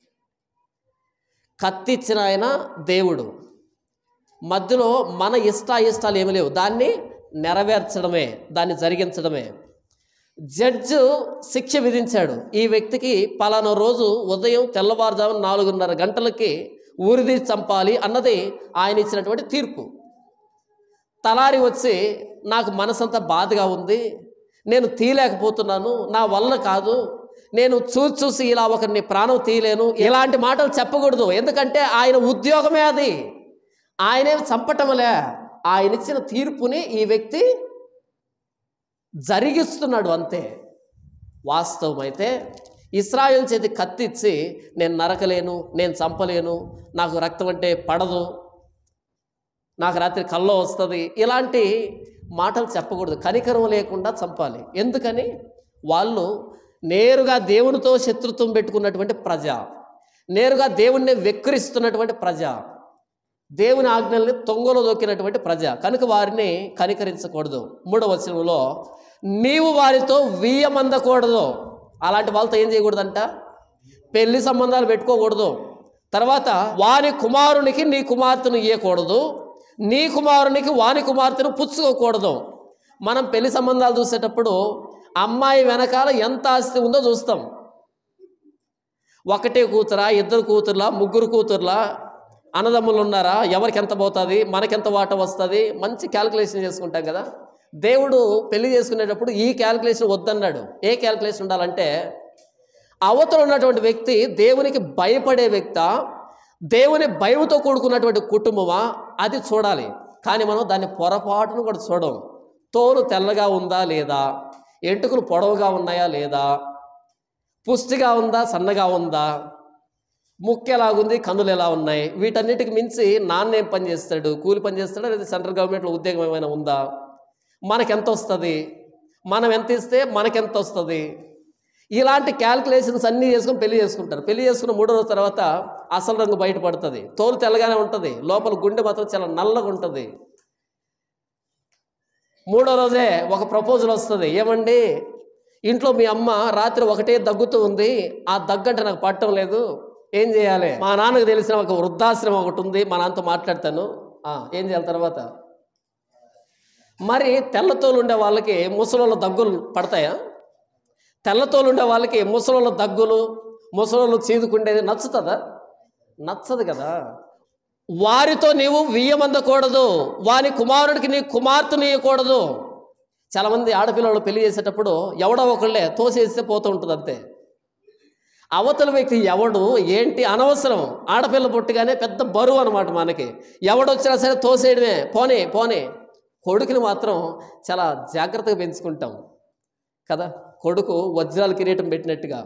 కత్తిచ్చిన ఆయన దేవుడు మధ్యలో మన ఇష్ట ఇష్టాలు ఏమి లేవు దాన్ని నెరవేర్చడమే దాన్ని జరిగించడమే జడ్జు శిక్ష విధించాడు ఈ వ్యక్తికి పలానా రోజు ఉదయం తెల్లవారుజామున నాలుగున్నర గంటలకి ఊరిది చంపాలి అన్నది ఆయన ఇచ్చినటువంటి తీర్పు తలారి వచ్చి నాకు మనసంతా బాధగా ఉంది నేను తీయలేకపోతున్నాను నా వల్ల కాదు నేను చూసి చూసి ఇలా ఒకరిని ప్రాణం తీయలేను ఇలాంటి మాటలు చెప్పకూడదు ఎందుకంటే ఆయన ఉద్యోగమే అది ఆయనేం చంపటంలే ఆయన ఇచ్చిన తీర్పుని ఈ వ్యక్తి జరిగిస్తున్నాడు అంతే వాస్తవమైతే ఇస్రాయేల్ చేతి కత్తిచ్చి నేను నరకలేను నేను చంపలేను నాకు రక్తం అంటే పడదు నాకు రాత్రి కల్లో వస్తుంది ఇలాంటి మాటలు చెప్పకూడదు కనికరం లేకుండా చంపాలి ఎందుకని వాళ్ళు నేరుగా దేవునితో శత్రుత్వం పెట్టుకున్నటువంటి ప్రజ నేరుగా దేవుణ్ణి వెక్కిరిస్తున్నటువంటి ప్రజ దేవుని ఆజ్ఞల్ని తొంగలో దొక్కినటువంటి ప్రజ కనుక వారిని కనికరించకూడదు మూడవ వచనంలో నీవు వారితో వీయమందకూడదు అలాంటి వాళ్ళతో ఏం చేయకూడదంట పెళ్లి సంబంధాలు పెట్టుకోకూడదు తర్వాత వాని కుమారునికి నీ కుమార్తెను ఇయ్యకూడదు నీ కుమారునికి వాని కుమార్తెను పుచ్చుకోకూడదు మనం పెళ్లి సంబంధాలు చూసేటప్పుడు అమ్మాయి వెనకాల ఎంత ఆస్తి ఉందో చూస్తాం ఒకటే కూతురా ఇద్దరు కూతుర్లా ముగ్గురు కూతుర్లా అన్నదమ్ములు ఉన్నారా ఎవరికి ఎంత పోతుంది మనకెంత వాట వస్తుంది మంచి క్యాల్కులేషన్ చేసుకుంటాం కదా దేవుడు పెళ్లి చేసుకునేటప్పుడు ఈ క్యాల్కులేషన్ వద్దన్నాడు ఏ క్యాల్కులేషన్ ఉండాలంటే అవతల ఉన్నటువంటి వ్యక్తి దేవునికి భయపడే వ్యక్త దేవుని భయంతో కూడుకున్నటువంటి కుటుంబమా అది చూడాలి కానీ మనం దాన్ని పొరపాటును కూడా చూడం తోలు తెల్లగా ఉందా లేదా ఎంటుకలు పొడవుగా ఉన్నాయా లేదా పుష్టిగా ఉందా సన్నగా ఉందా ముక్కు ఎలాగుంది కన్నులు ఎలా ఉన్నాయి వీటన్నిటికి మించి నాన్న ఏం పని చేస్తాడు కూలి పని చేస్తాడా లేదా సెంట్రల్ గవర్నమెంట్లో ఉద్యోగం ఏమైనా ఉందా మనకెంత వస్తుంది మనం ఎంత ఇస్తే మనకెంత వస్తుంది ఇలాంటి క్యాల్కులేషన్స్ అన్నీ చేసుకుని పెళ్లి చేసుకుంటారు పెళ్లి చేసుకున్న మూడో రోజు తర్వాత అసలు రంగు బయటపడుతుంది తోలు తెల్లగానే ఉంటుంది లోపల గుండె మాత్రం చాలా నల్లగా ఉంటుంది మూడో రోజే ఒక ప్రపోజల్ వస్తుంది ఏమండి ఇంట్లో మీ అమ్మ రాత్రి ఒకటే దగ్గుతూ ఉంది ఆ దగ్గంటే నాకు పట్టడం లేదు ఏం చేయాలి మా నాన్నకు తెలిసిన ఒక వృద్ధాశ్రమం ఒకటి ఉంది మా నాన్నతో మాట్లాడతాను ఆ, ఏం చేయాలి తర్వాత మరి తెల్లతోలు ఉండే వాళ్ళకి ముసలోళ్ళ దగ్గులు పడతాయా తెల్లతోలు ఉండే వాళ్ళకి ముసలోళ్ళ దగ్గులు ముసలోళ్ళు చీదుకుండేది నచ్చుతుందా నచ్చదు కదా వారితో నీవు వియ్యమందకూడదు వాని కుమారుడికి నీ కుమార్తెను ఇవ్వకూడదు చాలామంది ఆడపిల్లలు పెళ్లి చేసేటప్పుడు ఎవడో ఒకళ్ళే తోసేస్తే పోతూ ఉంటుంది అంతే అవతల వ్యక్తి ఎవడు ఏంటి అనవసరం ఆడపిల్ల పుట్టగానే పెద్ద బరువు అనమాట మనకి ఎవడొచ్చినా సరే తోసేయడమే పోనే పోనే కొడుకుని మాత్రం చాలా జాగ్రత్తగా పెంచుకుంటాం కదా కొడుకు వజ్రాల కిరీటం పెట్టినట్టుగా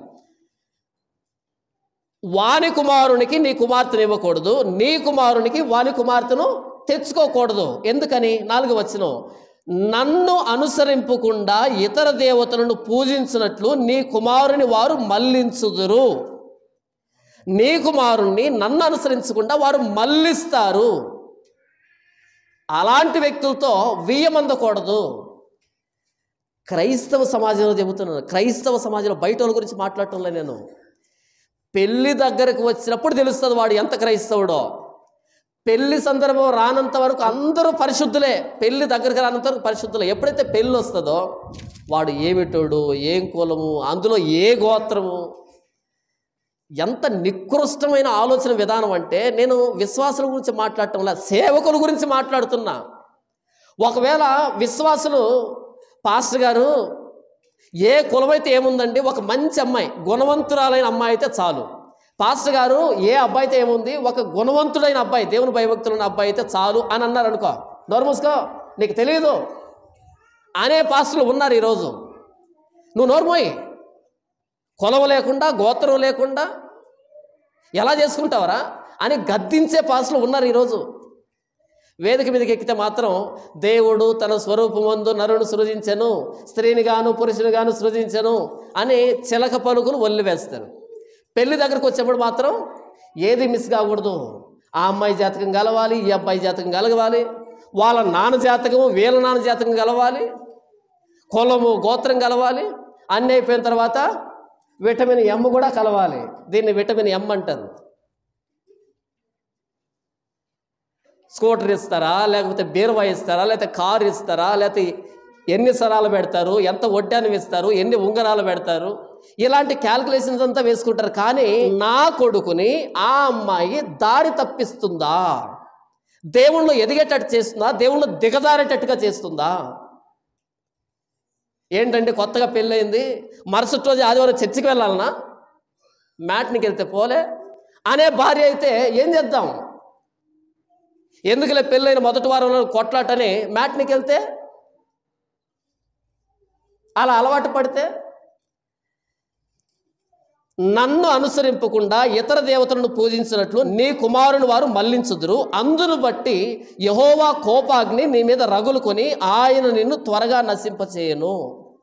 వాని కుమారునికి నీ కుమార్తెను ఇవ్వకూడదు నీ కుమారునికి వాని కుమార్తెను తెచ్చుకోకూడదు ఎందుకని నాలుగు వచ్చిన నన్ను అనుసరింపకుండా ఇతర దేవతలను పూజించినట్లు నీ కుమారుని వారు మళ్ళించుదురు నీ కుమారుణ్ణి నన్ను అనుసరించకుండా వారు మళ్ళిస్తారు అలాంటి వ్యక్తులతో వియ్యమందకూడదు క్రైస్తవ సమాజంలో చెబుతున్నాను క్రైస్తవ సమాజంలో బయట వాళ్ళ గురించి మాట్లాడటంలే నేను పెళ్లి దగ్గరకు వచ్చినప్పుడు తెలుస్తుంది వాడు ఎంత క్రైస్తవుడో పెళ్లి సందర్భం రానంత వరకు అందరూ పరిశుద్ధులే పెళ్లి దగ్గరికి రానంత వరకు పరిశుద్ధులే ఎప్పుడైతే పెళ్ళి వస్తుందో వాడు ఏమిటోడు ఏం కులము అందులో ఏ గోత్రము ఎంత నికృష్టమైన ఆలోచన విధానం అంటే నేను విశ్వాసుల గురించి మాట్లాడటంలా సేవకుల గురించి మాట్లాడుతున్నా ఒకవేళ విశ్వాసులు పాస్టర్ గారు ఏ కులమైతే ఏముందండి ఒక మంచి అమ్మాయి గుణవంతురాలైన అమ్మాయి అయితే చాలు పాస్టర్ గారు ఏ అబ్బాయి అయితే ఏముంది ఒక గుణవంతుడైన అబ్బాయి దేవుని భయభక్తులైన అబ్బాయి అయితే చాలు అని అన్నారు అనుకో నోర్మూసుకో నీకు తెలియదు అనే పాస్టర్లు ఉన్నారు ఈరోజు నువ్వు నోర్మోయి కులం లేకుండా గోత్రం లేకుండా ఎలా చేసుకుంటావరా అని గద్దించే పాస్టర్లు ఉన్నారు ఈరోజు వేదిక మీదకి ఎక్కితే మాత్రం దేవుడు తన స్వరూపమందు నరుని సృజించను స్త్రీని గాను పురుషుని గాను సృజించను అని చిలక పలుకులు వదిలివేస్తారు పెళ్లి దగ్గరకు వచ్చేప్పుడు మాత్రం ఏది మిస్ కాకూడదు ఆ అమ్మాయి జాతకం కలవాలి ఈ అబ్బాయి జాతకం కలగవాలి వాళ్ళ నాన్న జాతకము వీళ్ళ నాన్న జాతకం కలవాలి కులము గోత్రం కలవాలి అన్నీ అయిపోయిన తర్వాత విటమిన్ ఎమ్ కూడా కలవాలి దీన్ని విటమిన్ ఎమ్ అంటారు స్కూటర్ ఇస్తారా లేకపోతే బీరువా ఇస్తారా లేకపోతే కారు ఇస్తారా లేకపోతే ఎన్ని సరాలు పెడతారు ఎంత వడ్డానం ఇస్తారు ఎన్ని ఉంగరాలు పెడతారు ఇలాంటి క్యాల్కులేషన్స్ అంతా వేసుకుంటారు కానీ నా కొడుకుని ఆ అమ్మాయి దారి తప్పిస్తుందా దేవుళ్ళు ఎదిగేటట్టు చేస్తుందా దేవుళ్ళు దిగజారేటట్టుగా చేస్తుందా ఏంటంటే కొత్తగా పెళ్ళయింది మరుసటి రోజు ఆదివారం చర్చికి వెళ్ళాలనా మ్యాట్నికి వెళ్తే పోలే అనే భార్య అయితే ఏం చేద్దాం ఎందుకులే పెళ్ళైన మొదటి వారంలో కొట్లాటని మ్యాట్నికి వెళ్తే అలా అలవాటు పడితే నన్ను అనుసరింపకుండా ఇతర దేవతలను పూజించినట్లు నీ కుమారుని వారు మళ్లించుదురు అందును బట్టి యహోవా కోపాగ్ని నీ మీద రగులుకొని ఆయన నిన్ను త్వరగా నశింపచేయను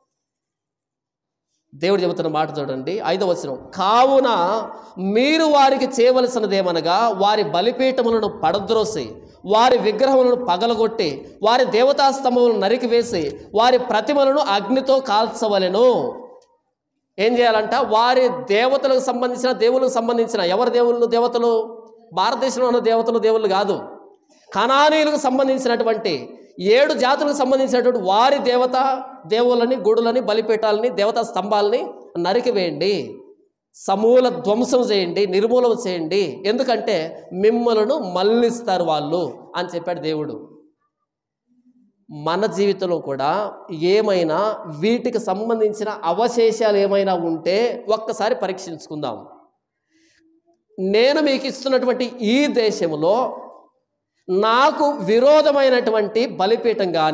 దేవుడు చెబుతున్న మాట చూడండి ఐదవ వచనం కావున మీరు వారికి చేయవలసినదేమనగా వారి బలిపీఠములను పడద్రోసి వారి విగ్రహములను పగలగొట్టి వారి దేవతా స్తంభములను నరికివేసి వారి ప్రతిమలను అగ్నితో కాల్చవలెను ఏం చేయాలంట వారి దేవతలకు సంబంధించిన దేవుళ్ళకు సంబంధించిన ఎవరి దేవుళ్ళు దేవతలు భారతదేశంలో ఉన్న దేవతలు దేవుళ్ళు కాదు కణానీయులకు సంబంధించినటువంటి ఏడు జాతులకు సంబంధించినటువంటి వారి దేవత దేవుళ్ళని గుడులని బలిపీఠాలని దేవతా స్తంభాలని నరికివేయండి సమూల ధ్వంసం చేయండి నిర్మూలన చేయండి ఎందుకంటే మిమ్మలను మళ్ళిస్తారు వాళ్ళు అని చెప్పాడు దేవుడు మన జీవితంలో కూడా ఏమైనా వీటికి సంబంధించిన అవశేషాలు ఏమైనా ఉంటే ఒక్కసారి పరీక్షించుకుందాం నేను మీకు ఇస్తున్నటువంటి ఈ దేశంలో నాకు విరోధమైనటువంటి బలిపీఠం కానీ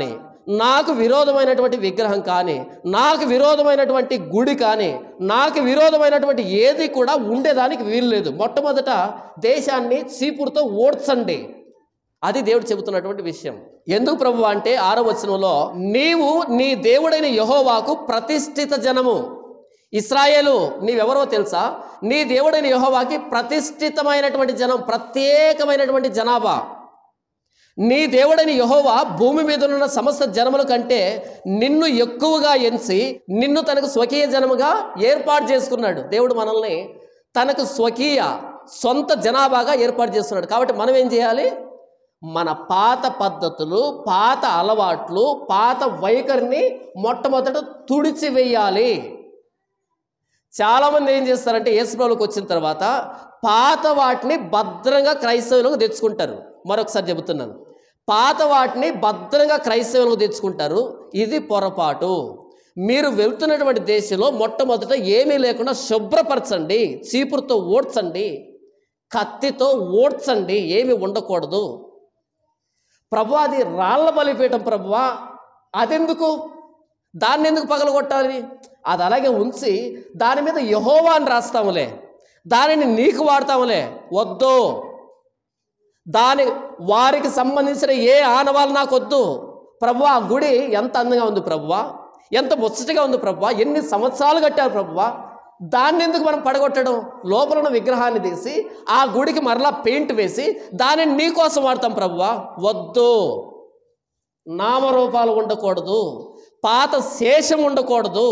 నాకు విరోధమైనటువంటి విగ్రహం కానీ నాకు విరోధమైనటువంటి గుడి కానీ నాకు విరోధమైనటువంటి ఏది కూడా ఉండేదానికి వీలు లేదు మొట్టమొదట దేశాన్ని చీపురుతో ఓడ్చండి అది దేవుడు చెబుతున్నటువంటి విషయం ఎందుకు ప్రభు అంటే ఆరో వచనంలో నీవు నీ దేవుడైన యహోవాకు ప్రతిష్ఠిత జనము ఇస్రాయేలు నీవెవరో తెలుసా నీ దేవుడైన యహోవాకి ప్రతిష్ఠితమైనటువంటి జనం ప్రత్యేకమైనటువంటి జనాభా నీ దేవుడైన యహోవా భూమి మీద ఉన్న సమస్త జనముల కంటే నిన్ను ఎక్కువగా ఎంచి నిన్ను తనకు స్వకీయ జనముగా ఏర్పాటు చేసుకున్నాడు దేవుడు మనల్ని తనకు స్వకీయ సొంత జనాభాగా ఏర్పాటు చేస్తున్నాడు కాబట్టి మనం ఏం చేయాలి మన పాత పద్ధతులు పాత అలవాట్లు పాత వైఖరిని మొట్టమొదట తుడిచివేయాలి చాలామంది ఏం చేస్తారంటే యేసుప్రభులకు వచ్చిన తర్వాత పాత వాటిని భద్రంగా క్రైస్తవులకు తెచ్చుకుంటారు మరొకసారి చెబుతున్నాను పాత వాటిని భద్రంగా క్రైస్తవులకు తెచ్చుకుంటారు ఇది పొరపాటు మీరు వెళ్తున్నటువంటి దేశంలో మొట్టమొదట ఏమీ లేకుండా శుభ్రపరచండి చీపురుతో ఓడ్చండి కత్తితో ఓడ్చండి ఏమి ఉండకూడదు ప్రభు అది రాళ్ల బలిపీఠం ప్రభువా అదెందుకు దాన్ని ఎందుకు పగలగొట్టాలి అది అలాగే ఉంచి దాని మీద యహోవా అని రాస్తాములే దానిని నీకు వాడతాములే వద్దు దాని వారికి సంబంధించిన ఏ ఆనవాళ్ళు నాకు వద్దు ప్రభు ఆ గుడి ఎంత అందంగా ఉంది ప్రభువా ఎంత ముచ్చటగా ఉంది ప్రభువా ఎన్ని సంవత్సరాలు కట్టారు ప్రభువా దాన్ని ఎందుకు మనం పడగొట్టడం లోపల ఉన్న విగ్రహాన్ని తీసి ఆ గుడికి మరలా పెయింట్ వేసి దానిని నీ కోసం వాడతాం ప్రభువా వద్దు నామరూపాలు ఉండకూడదు పాత శేషం ఉండకూడదు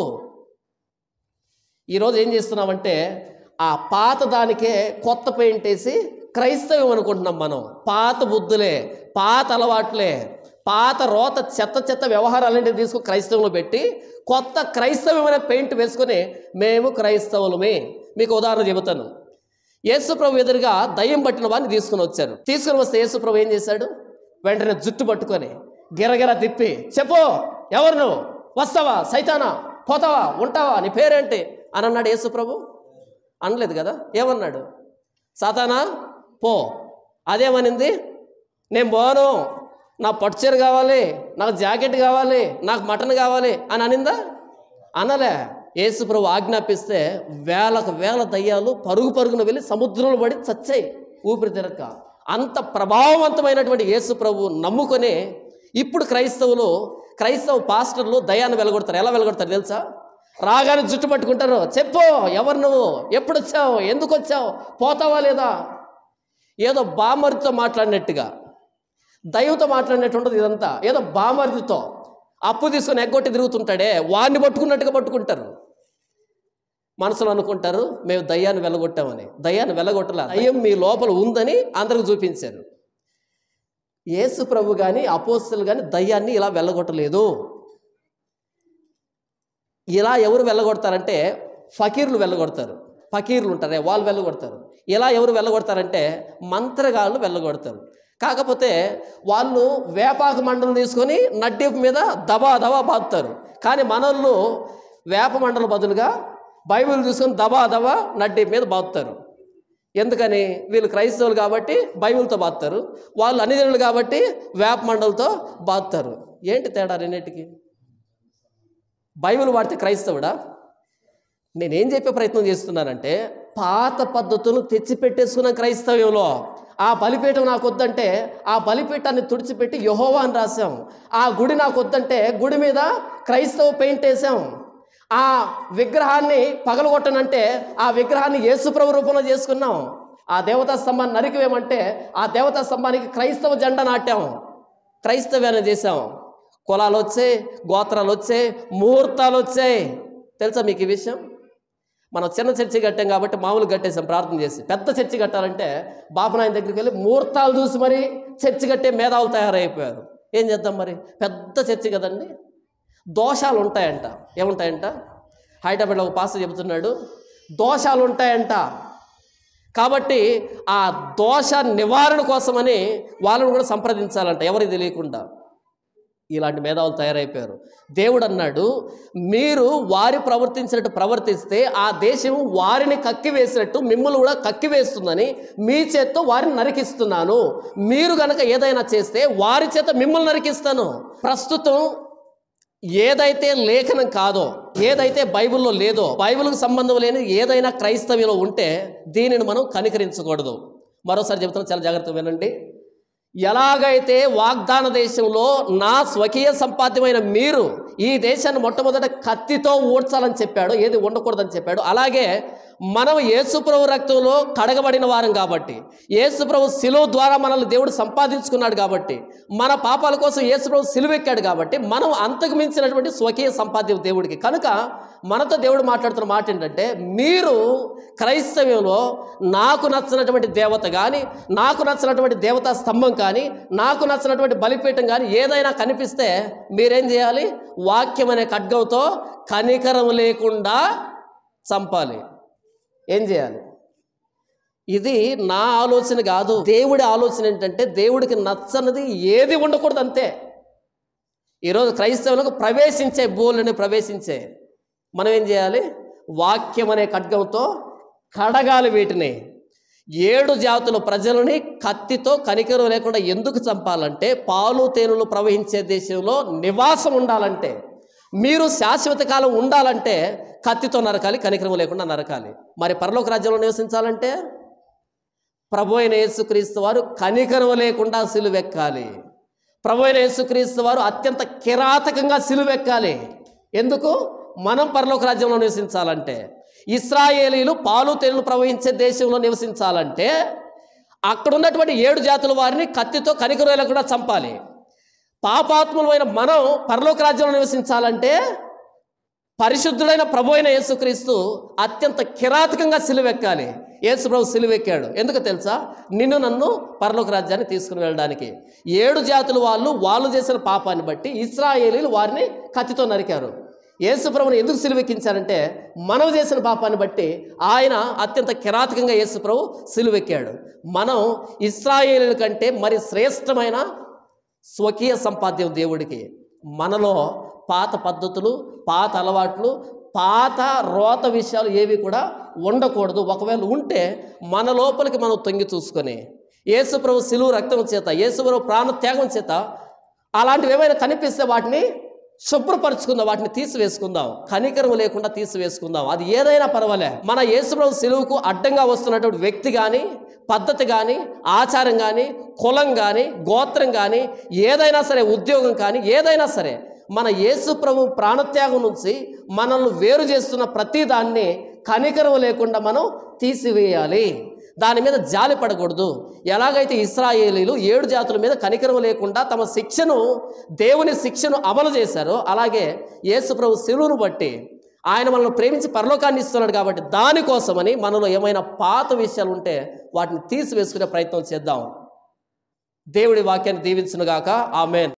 ఈరోజు ఏం చేస్తున్నామంటే ఆ పాత దానికే కొత్త పెయింట్ వేసి క్రైస్తవం అనుకుంటున్నాం మనం పాత బుద్ధులే పాత అలవాట్లే పాత రోత చెత్త చెత్త వ్యవహారాలన్నింటినీ తీసుకుని క్రైస్తవంలో పెట్టి కొత్త క్రైస్తవమైన పెయింట్ వేసుకొని మేము క్రైస్తవులమే మీకు ఉదాహరణ చెబుతాను యేసు ప్రభు ఎదురుగా దయ్యం పట్టిన వారిని తీసుకుని వచ్చారు తీసుకుని వస్తే యేసు ప్రభు ఏం చేశాడు వెంటనే జుట్టు పట్టుకొని గిరగిర తిప్పి చెప్పు ఎవరు నువ్వు వస్తావా సైతానా పోతావా ఉంటావా నీ పేరేంటి అని అన్నాడు యేసు ప్రభు అనలేదు కదా ఏమన్నాడు సాతానా పో అదేమనింది నేను పోను నా పట్టుచీర కావాలి నాకు జాకెట్ కావాలి నాకు మటన్ కావాలి అని అనిందా అనలే యేసు ప్రభు ఆజ్ఞాపిస్తే వేలకు వేల దయ్యాలు పరుగు పరుగున వెళ్ళి సముద్రంలో పడి చచ్చాయి ఊపిరి తిరక్క అంత ప్రభావవంతమైనటువంటి యేసు ప్రభు నమ్ముకొని ఇప్పుడు క్రైస్తవులు క్రైస్తవ పాస్టర్లు దయాన్ని వెలగొడతారు ఎలా వెలగొడతారు తెలుసా రాగానే జుట్టు పట్టుకుంటారు చెప్పు ఎవరు నువ్వు ఎప్పుడు వచ్చావు ఎందుకు వచ్చావు పోతావా లేదా ఏదో బామరితో మాట్లాడినట్టుగా దైవతో మాట్లాడినట్టు ఉండదు ఇదంతా ఏదో బామరిదితో అప్పు తీసుకొని ఎగ్గొట్టి తిరుగుతుంటాడే వాడిని పట్టుకున్నట్టుగా పట్టుకుంటారు మనసులో అనుకుంటారు మేము దయ్యాన్ని వెళ్ళగొట్టామని దయ్యాన్ని వెళ్ళగొట్టలే దయ్యం మీ లోపల ఉందని అందరికి చూపించారు యేసు ప్రభు కానీ అపోస్తులు కానీ దయ్యాన్ని ఇలా వెళ్ళగొట్టలేదు ఇలా ఎవరు వెళ్ళగొడతారంటే ఫకీర్లు వెళ్ళగొడతారు ఫకీర్లు ఉంటారే వాళ్ళు వెళ్ళగొడతారు ఇలా ఎవరు వెళ్ళగొడతారంటే మంత్రగాళ్ళు వెళ్ళగొడతారు కాకపోతే వాళ్ళు వేపాకు మండలం తీసుకొని నడ్డీపు మీద దబా దబా బాదుతారు కానీ మనోళ్ళు వేప మండలం బదులుగా బైబిల్ తీసుకొని దబా దబా నడ్డీపు మీద బాదుతారు ఎందుకని వీళ్ళు క్రైస్తవులు కాబట్టి బైబిల్తో బాదుతారు వాళ్ళు అన్నిజనులు కాబట్టి వేప మండలతో బాదుతారు ఏంటి తేడా రెండింటికి బైబిల్ వాడితే క్రైస్తవుడా నేనేం చెప్పే ప్రయత్నం చేస్తున్నానంటే పాత పద్ధతులు తెచ్చిపెట్టేసుకున్న క్రైస్తవ్యంలో ఆ బలిపీఠం నాకు వద్దంటే ఆ బలిపీఠాన్ని తుడిచిపెట్టి యహోవా అని రాసాం ఆ గుడి నాకు వద్దంటే గుడి మీద క్రైస్తవ పెయింట్ వేసాం ఆ విగ్రహాన్ని పగలగొట్టనంటే ఆ విగ్రహాన్ని యేసుప్రభు రూపంలో చేసుకున్నాం ఆ దేవతా స్తంభాన్ని నరికివేమంటే ఆ దేవతా స్తంభానికి క్రైస్తవ జెండా నాటాం క్రైస్తవ్యాన్ని చేసాం కులాలు వచ్చాయి గోత్రాలు వచ్చాయి ముహూర్తాలు వచ్చాయి తెలుసా మీకు ఈ విషయం మనం చిన్న చర్చి కట్టాం కాబట్టి మామూలు కట్టేసాం ప్రార్థన చేసి పెద్ద చర్చి కట్టాలంటే బాపనాయన దగ్గరికి వెళ్ళి ముహూర్తాలు చూసి మరి చర్చి కట్టే మేధావులు తయారైపోయారు ఏం చేద్దాం మరి పెద్ద చర్చి కదండి దోషాలు ఉంటాయంట ఏముంటాయంట హైదరాబాద్లో ఒక పాస్టర్ చెబుతున్నాడు దోషాలు ఉంటాయంట కాబట్టి ఆ దోష నివారణ కోసమని వాళ్ళని కూడా సంప్రదించాలంట ఎవరికి తెలియకుండా ఇలాంటి మేధావులు తయారైపోయారు దేవుడు అన్నాడు మీరు వారి ప్రవర్తించినట్టు ప్రవర్తిస్తే ఆ దేశం వారిని కక్కివేసినట్టు మిమ్మల్ని కూడా కక్కివేస్తుందని మీ చేత్తో వారిని నరికిస్తున్నాను మీరు గనక ఏదైనా చేస్తే వారి చేత మిమ్మల్ని నరికిస్తాను ప్రస్తుతం ఏదైతే లేఖనం కాదో ఏదైతే బైబిల్లో లేదో బైబిల్కి సంబంధం లేని ఏదైనా క్రైస్తవ్యంలో ఉంటే దీనిని మనం కనికరించకూడదు మరోసారి చెబుతాను చాలా జాగ్రత్తగా వినండి ఎలాగైతే వాగ్దాన దేశంలో నా స్వకీయ సంపాద్యమైన మీరు ఈ దేశాన్ని మొట్టమొదట కత్తితో ఊడ్చాలని చెప్పాడు ఏది ఉండకూడదని చెప్పాడు అలాగే మనం యేసుప్రభు రక్తంలో కడగబడిన వారం కాబట్టి యేసుప్రభు శిలువ ద్వారా మనల్ని దేవుడు సంపాదించుకున్నాడు కాబట్టి మన పాపాల కోసం యేసుప్రభు సిలువెక్కాడు కాబట్టి మనం అంతకు మించినటువంటి స్వకీయ సంపాద్యం దేవుడికి కనుక మనతో దేవుడు మాట్లాడుతున్న మాట ఏంటంటే మీరు క్రైస్తవ్యంలో నాకు నచ్చినటువంటి దేవత కానీ నాకు నచ్చినటువంటి దేవతా స్తంభం కానీ నాకు నచ్చినటువంటి బలిపీఠం కానీ ఏదైనా కనిపిస్తే మీరేం చేయాలి వాక్యం అనే ఖడ్గంతో కనికరం లేకుండా చంపాలి ఏం చేయాలి ఇది నా ఆలోచన కాదు దేవుడి ఆలోచన ఏంటంటే దేవుడికి నచ్చనిది ఏది ఉండకూడదు అంతే ఈరోజు క్రైస్తవులకు ప్రవేశించే బోలని ప్రవేశించే మనం ఏం చేయాలి వాక్యం అనే ఖడ్గంతో కడగాలి వీటిని ఏడు జాతుల ప్రజలని కత్తితో కనికరం లేకుండా ఎందుకు చంపాలంటే పాలు తేనెలు ప్రవహించే దేశంలో నివాసం ఉండాలంటే మీరు శాశ్వత కాలం ఉండాలంటే కత్తితో నరకాలి కనికరం లేకుండా నరకాలి మరి పరలోక రాజ్యంలో నివసించాలంటే ప్రభు అయిన యేసుక్రీస్తు వారు కనికరం లేకుండా సిలువెక్కాలి ప్రభు అయిన యేసుక్రీస్తు వారు అత్యంత కిరాతకంగా సిలువెక్కాలి ఎందుకు మనం పరలోక రాజ్యంలో నివసించాలంటే ఇస్రాయేలీలు పాలు తేనెలు ప్రవహించే దేశంలో నివసించాలంటే అక్కడ ఉన్నటువంటి ఏడు జాతుల వారిని కత్తితో కనికరం లేకుండా చంపాలి పాపాత్ములమైన మనం పరలోక రాజ్యంలో నివసించాలంటే పరిశుద్ధుడైన ప్రభు అయిన యేసుక్రీస్తు అత్యంత కిరాతకంగా సిలువెక్కాలి యేసు ప్రభు సిలువెక్కాడు ఎందుకు తెలుసా నిన్ను నన్ను పరలోక రాజ్యాన్ని తీసుకుని వెళ్ళడానికి ఏడు జాతుల వాళ్ళు వాళ్ళు చేసిన పాపాన్ని బట్టి ఇస్రాయేలీలు వారిని కత్తితో నరికారు యేసు ప్రభుని ఎందుకు సిలువెక్కించారంటే మనం చేసిన పాపాన్ని బట్టి ఆయన అత్యంత కిరాతకంగా యేసు ప్రభు సిలువెక్కాడు మనం ఇస్రాయేలీల కంటే మరి శ్రేష్టమైన స్వకీయ సంపాద్యం దేవుడికి మనలో పాత పద్ధతులు పాత అలవాట్లు పాత రోత విషయాలు ఏవి కూడా ఉండకూడదు ఒకవేళ ఉంటే మన లోపలికి మనం తొంగి చూసుకొని యేసుప్రభు సిలువు రక్తం చేత యేసుప్రభు ప్రాణత్యాగం చేత అలాంటివి ఏమైనా కనిపిస్తే వాటిని శుభ్రపరుచుకుందాం వాటిని తీసివేసుకుందాం కనికరం లేకుండా తీసివేసుకుందాం అది ఏదైనా పర్వాలే మన యేసుప్రభు సిలువుకు అడ్డంగా వస్తున్నటువంటి వ్యక్తి కానీ పద్ధతి కానీ ఆచారం కానీ కులం కానీ గోత్రం కానీ ఏదైనా సరే ఉద్యోగం కానీ ఏదైనా సరే మన యేసు ప్రభు ప్రాణత్యాగం నుంచి మనల్ని వేరు చేస్తున్న ప్రతి దాన్ని కనికరం లేకుండా మనం తీసివేయాలి దాని మీద జాలి పడకూడదు ఎలాగైతే ఇస్రాయేలీలు ఏడు జాతుల మీద కనికరం లేకుండా తమ శిక్షను దేవుని శిక్షను అమలు చేశారో అలాగే యేసు ప్రభు శిలువును బట్టి ఆయన మనల్ని ప్రేమించి పరలోకాన్ని ఇస్తున్నాడు కాబట్టి దానికోసమని మనలో ఏమైనా పాత విషయాలు ఉంటే వాటిని తీసివేసుకునే ప్రయత్నం చేద్దాం దేవుడి వాక్యాన్ని దీవించునుగాక ఆమెన్